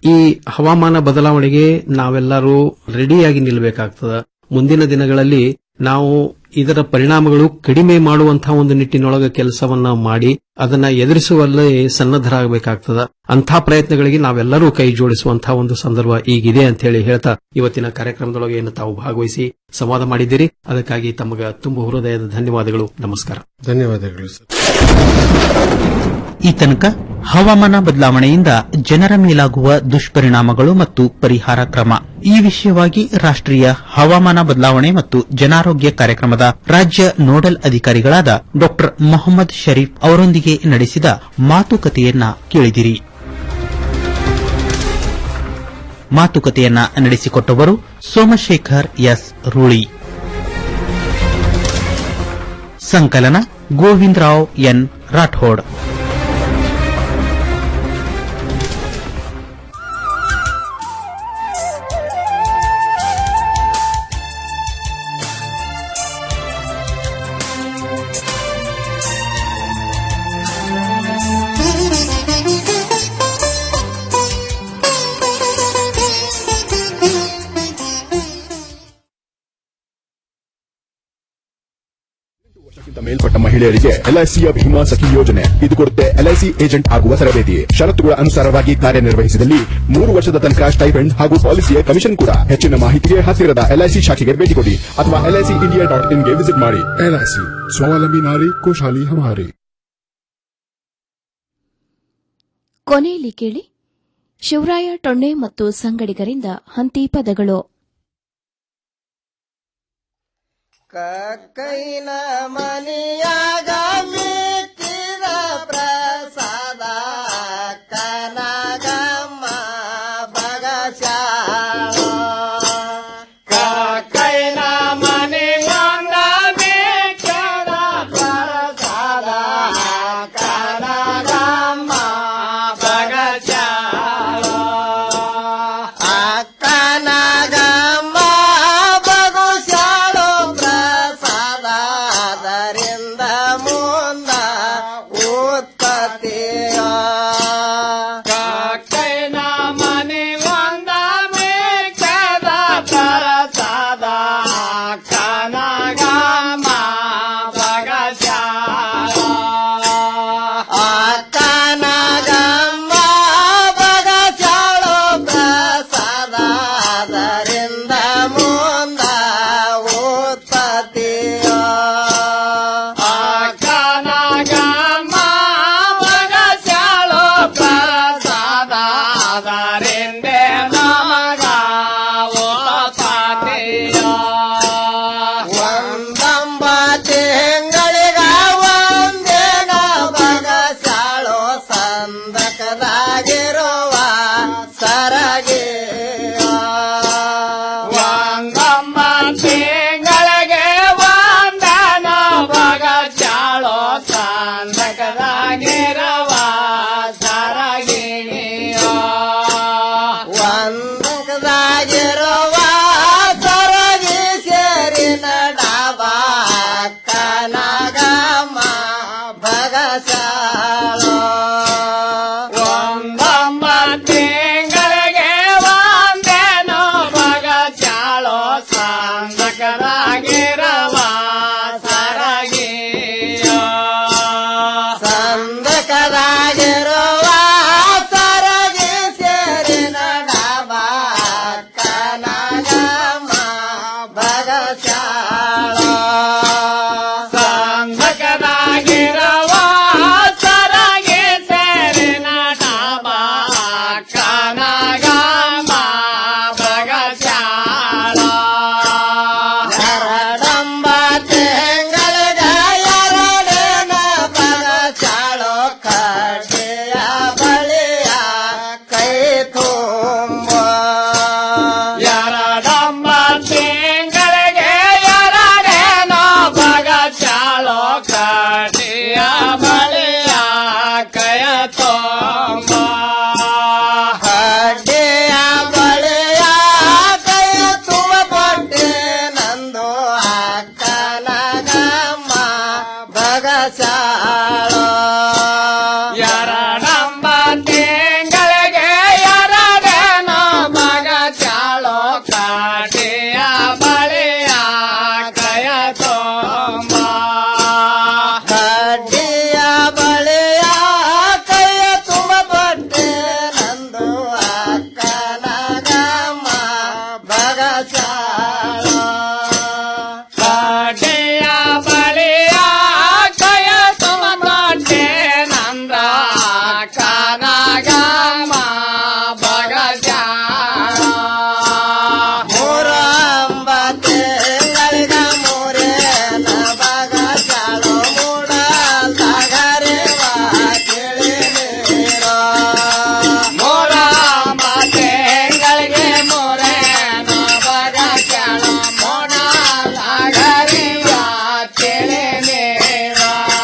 ಈ ಹವಾಮಾನ ಬದಲಾವಣೆಗೆ ನಾವೆಲ್ಲರೂ ರೆಡಿಯಾಗಿ ನಿಲ್ಲಬೇಕಾಗ್ತದ ಮುಂದಿನ ದಿನಗಳಲ್ಲಿ ನಾವು ಇದರ ಪರಿಣಾಮಗಳು ಕಡಿಮೆ ಮಾಡುವಂತಹ ಒಂದು ನಿಟ್ಟಿನೊಳಗೆ ಕೆಲಸವನ್ನ ಮಾಡಿ ಅದನ್ನ ಎದುರಿಸುವಲ್ಲೇ ಸನ್ನದ್ಧರಾಗಬೇಕಾಗ್ತದ ಅಂಥ ಪ್ರಯತ್ನಗಳಿಗೆ ನಾವೆಲ್ಲರೂ ಕೈ ಜೋಡಿಸುವಂತಹ ಒಂದು ಸಂದರ್ಭ ಈಗಿದೆ ಅಂತ ಹೇಳಿ ಹೇಳ್ತಾ ಇವತ್ತಿನ ಕಾರ್ಯಕ್ರಮದೊಳಗೆ ಏನು ತಾವು ಭಾಗವಹಿಸಿ ಸಂವಾದ ಮಾಡಿದ್ದೀರಿ ಅದಕ್ಕಾಗಿ ತಮಗ ತುಂಬ ಹೃದಯದ ಧನ್ಯವಾದಗಳು ನಮಸ್ಕಾರ ಧನ್ಯವಾದಗಳು ಸರ್ ಈ ತನಕ ಹವಾಮಾನ ಬದಲಾವಣೆಯಿಂದ ಜನರ ಮೇಲಾಗುವ ದುಷ್ಪರಿಣಾಮಗಳು ಮತ್ತು ಪರಿಹಾರ ಕ್ರಮ ಈ ವಿಷಯವಾಗಿ ರಾಷ್ಟ್ರೀಯ ಹವಾಮಾನ ಬದಲಾವಣೆ ಮತ್ತು ಜನಾರೋಗ್ಯ ಕಾರ್ಯಕ್ರಮದ ರಾಜ್ಯ ನೋಡಲ್ ಅಧಿಕಾರಿಗಳಾದ ಡಾ ಮೊಹಮ್ಮದ್ ಶರೀಫ್ ಅವರೊಂದಿಗೆ ನಡೆಸಿದ ಮಾತುಕತೆಯನ್ನ ಕೇಳಿದಿರಿ ಮಾತುಕತೆಯನ್ನ ನಡೆಸಿಕೊಟ್ಟವರು ಸೋಮಶೇಖರ್ ಎಸ್ ರೂಳಿ ಸಂಕಲನ ಗೋವಿಂದರಾವ್ ಎನ್ ರಾಠೋಡ್ ವರ್ಷಕ್ಕಿಂತ ಮೇಲ್ಪಟ್ಟ ಮಹಿಳೆಯರಿಗೆ ಎಲ್ಐಸಿಯ ಭೀಮಾ ಸಖಿ ಯೋಜನೆ ಇದು ಕೊಡುತ್ತೆ ಎಲ್ಐಸಿ ಏಜೆಂಟ್ ಆಗುವ ತರಬೇತಿ ಷರತ್ತುಗಳ ಅನುಸಾರವಾಗಿ ಕಾರ್ಯನಿರ್ವಹಿಸಿದಲ್ಲಿ ಮೂರು ವರ್ಷದ ತನಕ ಸ್ಟೈಪೆಂಡ್ ಹಾಗೂ ಪಾಲಿಸಿಯ ಕಮಿಷನ್ ಕೂಡ ಹೆಚ್ಚಿನ ಮಾಹಿತಿಗೆ ಹತ್ತಿರದ ಎಲ್ಐಸಿ ಶಾಖೆಗೆ ಭೇಟಿ ಕೊಡಿ ಅಥವಾ ಎಲ್ಐಸಿ ಇಂಡಿಯಾ ಡಾಟ್ ಇನ್ಗೆ ವಿಸಿಟ್ ಮಾಡಿ ಎಲ್ಐಸಿ ಸ್ವಾವಲಂಬಿ ನಾರಿ ಖುಷಾಲಿ ಹಮಾರಿ ಕೊನೆಯಲ್ಲಿ ಕೇಳಿ ಶಿವರಾಯ ಟೊಣ್ಣೆ ಮತ್ತು ಸಂಗಡಿಗರಿಂದ ಹಂತಿ ಪದಗಳು ಕೈನ ಮನಿಯಾಗ ಮಿಕ್ಕಿದ ಪ್ರಸಾದ ಕನಗಮ್ಮ ಬಗಶಾಳ ಕೈನ ಮನಿಯಾಗ ಮಿಕ್ಕಿದ ಪ್ರಸಾದ ಕನಗಮ್ಮ ಬಗಶಾಳ ಅಕ್ಕನಗಮ್ಮ ಬಗುಶಾಳು ಪ್ರಸಾದರಿಂದ ಮುಂದ ಉತ್ಪತ್ತಿಯ ಕೈನ ಮನೆ ಒಂದ ಮೇಕದ ಪ್ರಸಾದ ಕನಗಮ್ಮ ಬಗಶಾಳ ಅಕ್ಕನಗಮ್ಮ ಬಗಶಾಳು ಪ್ರಸಾದರಿಂದ ಮುಂದ ಉತ್ಪತ್ತಿಯ ಅಕ್ಕನಗಮ್ಮ ಬಗಶಾಳು ಪ್ರಸಾದರಿಂದ ನಮಗ ಉತ್ಪತ್ತಿಯ ಒಂದಂಬ ತಿಂಗಳಿಗ ಒಂದೇನ ಬಗಶಾಳು ಸಂದಕದಾಗಿರುವ ಸರಗೆ ಒಂದಮ್ಮ ತಿಂಗಳಿಗೆ ಒಂದನ ಬಗಶಾಳು ಸಂದಕದಾಗಿರುವ ಸರಗಿಣಿಯ ಒಂದಕದಾಗಿರುವ ಸರಗಿ ಸೇರಿ ನಡಬ ಕನಗಮ್ಮ ಬಗಶಾಳು ಒಂದಮ್ಮ ತಿಂಗಳಿಗೆ ಒಂದೇನು ಬಗಶಾಳು ಸಂದಕರಾಗಿರವ ಸರಗಿಯ ಸಂದಕದ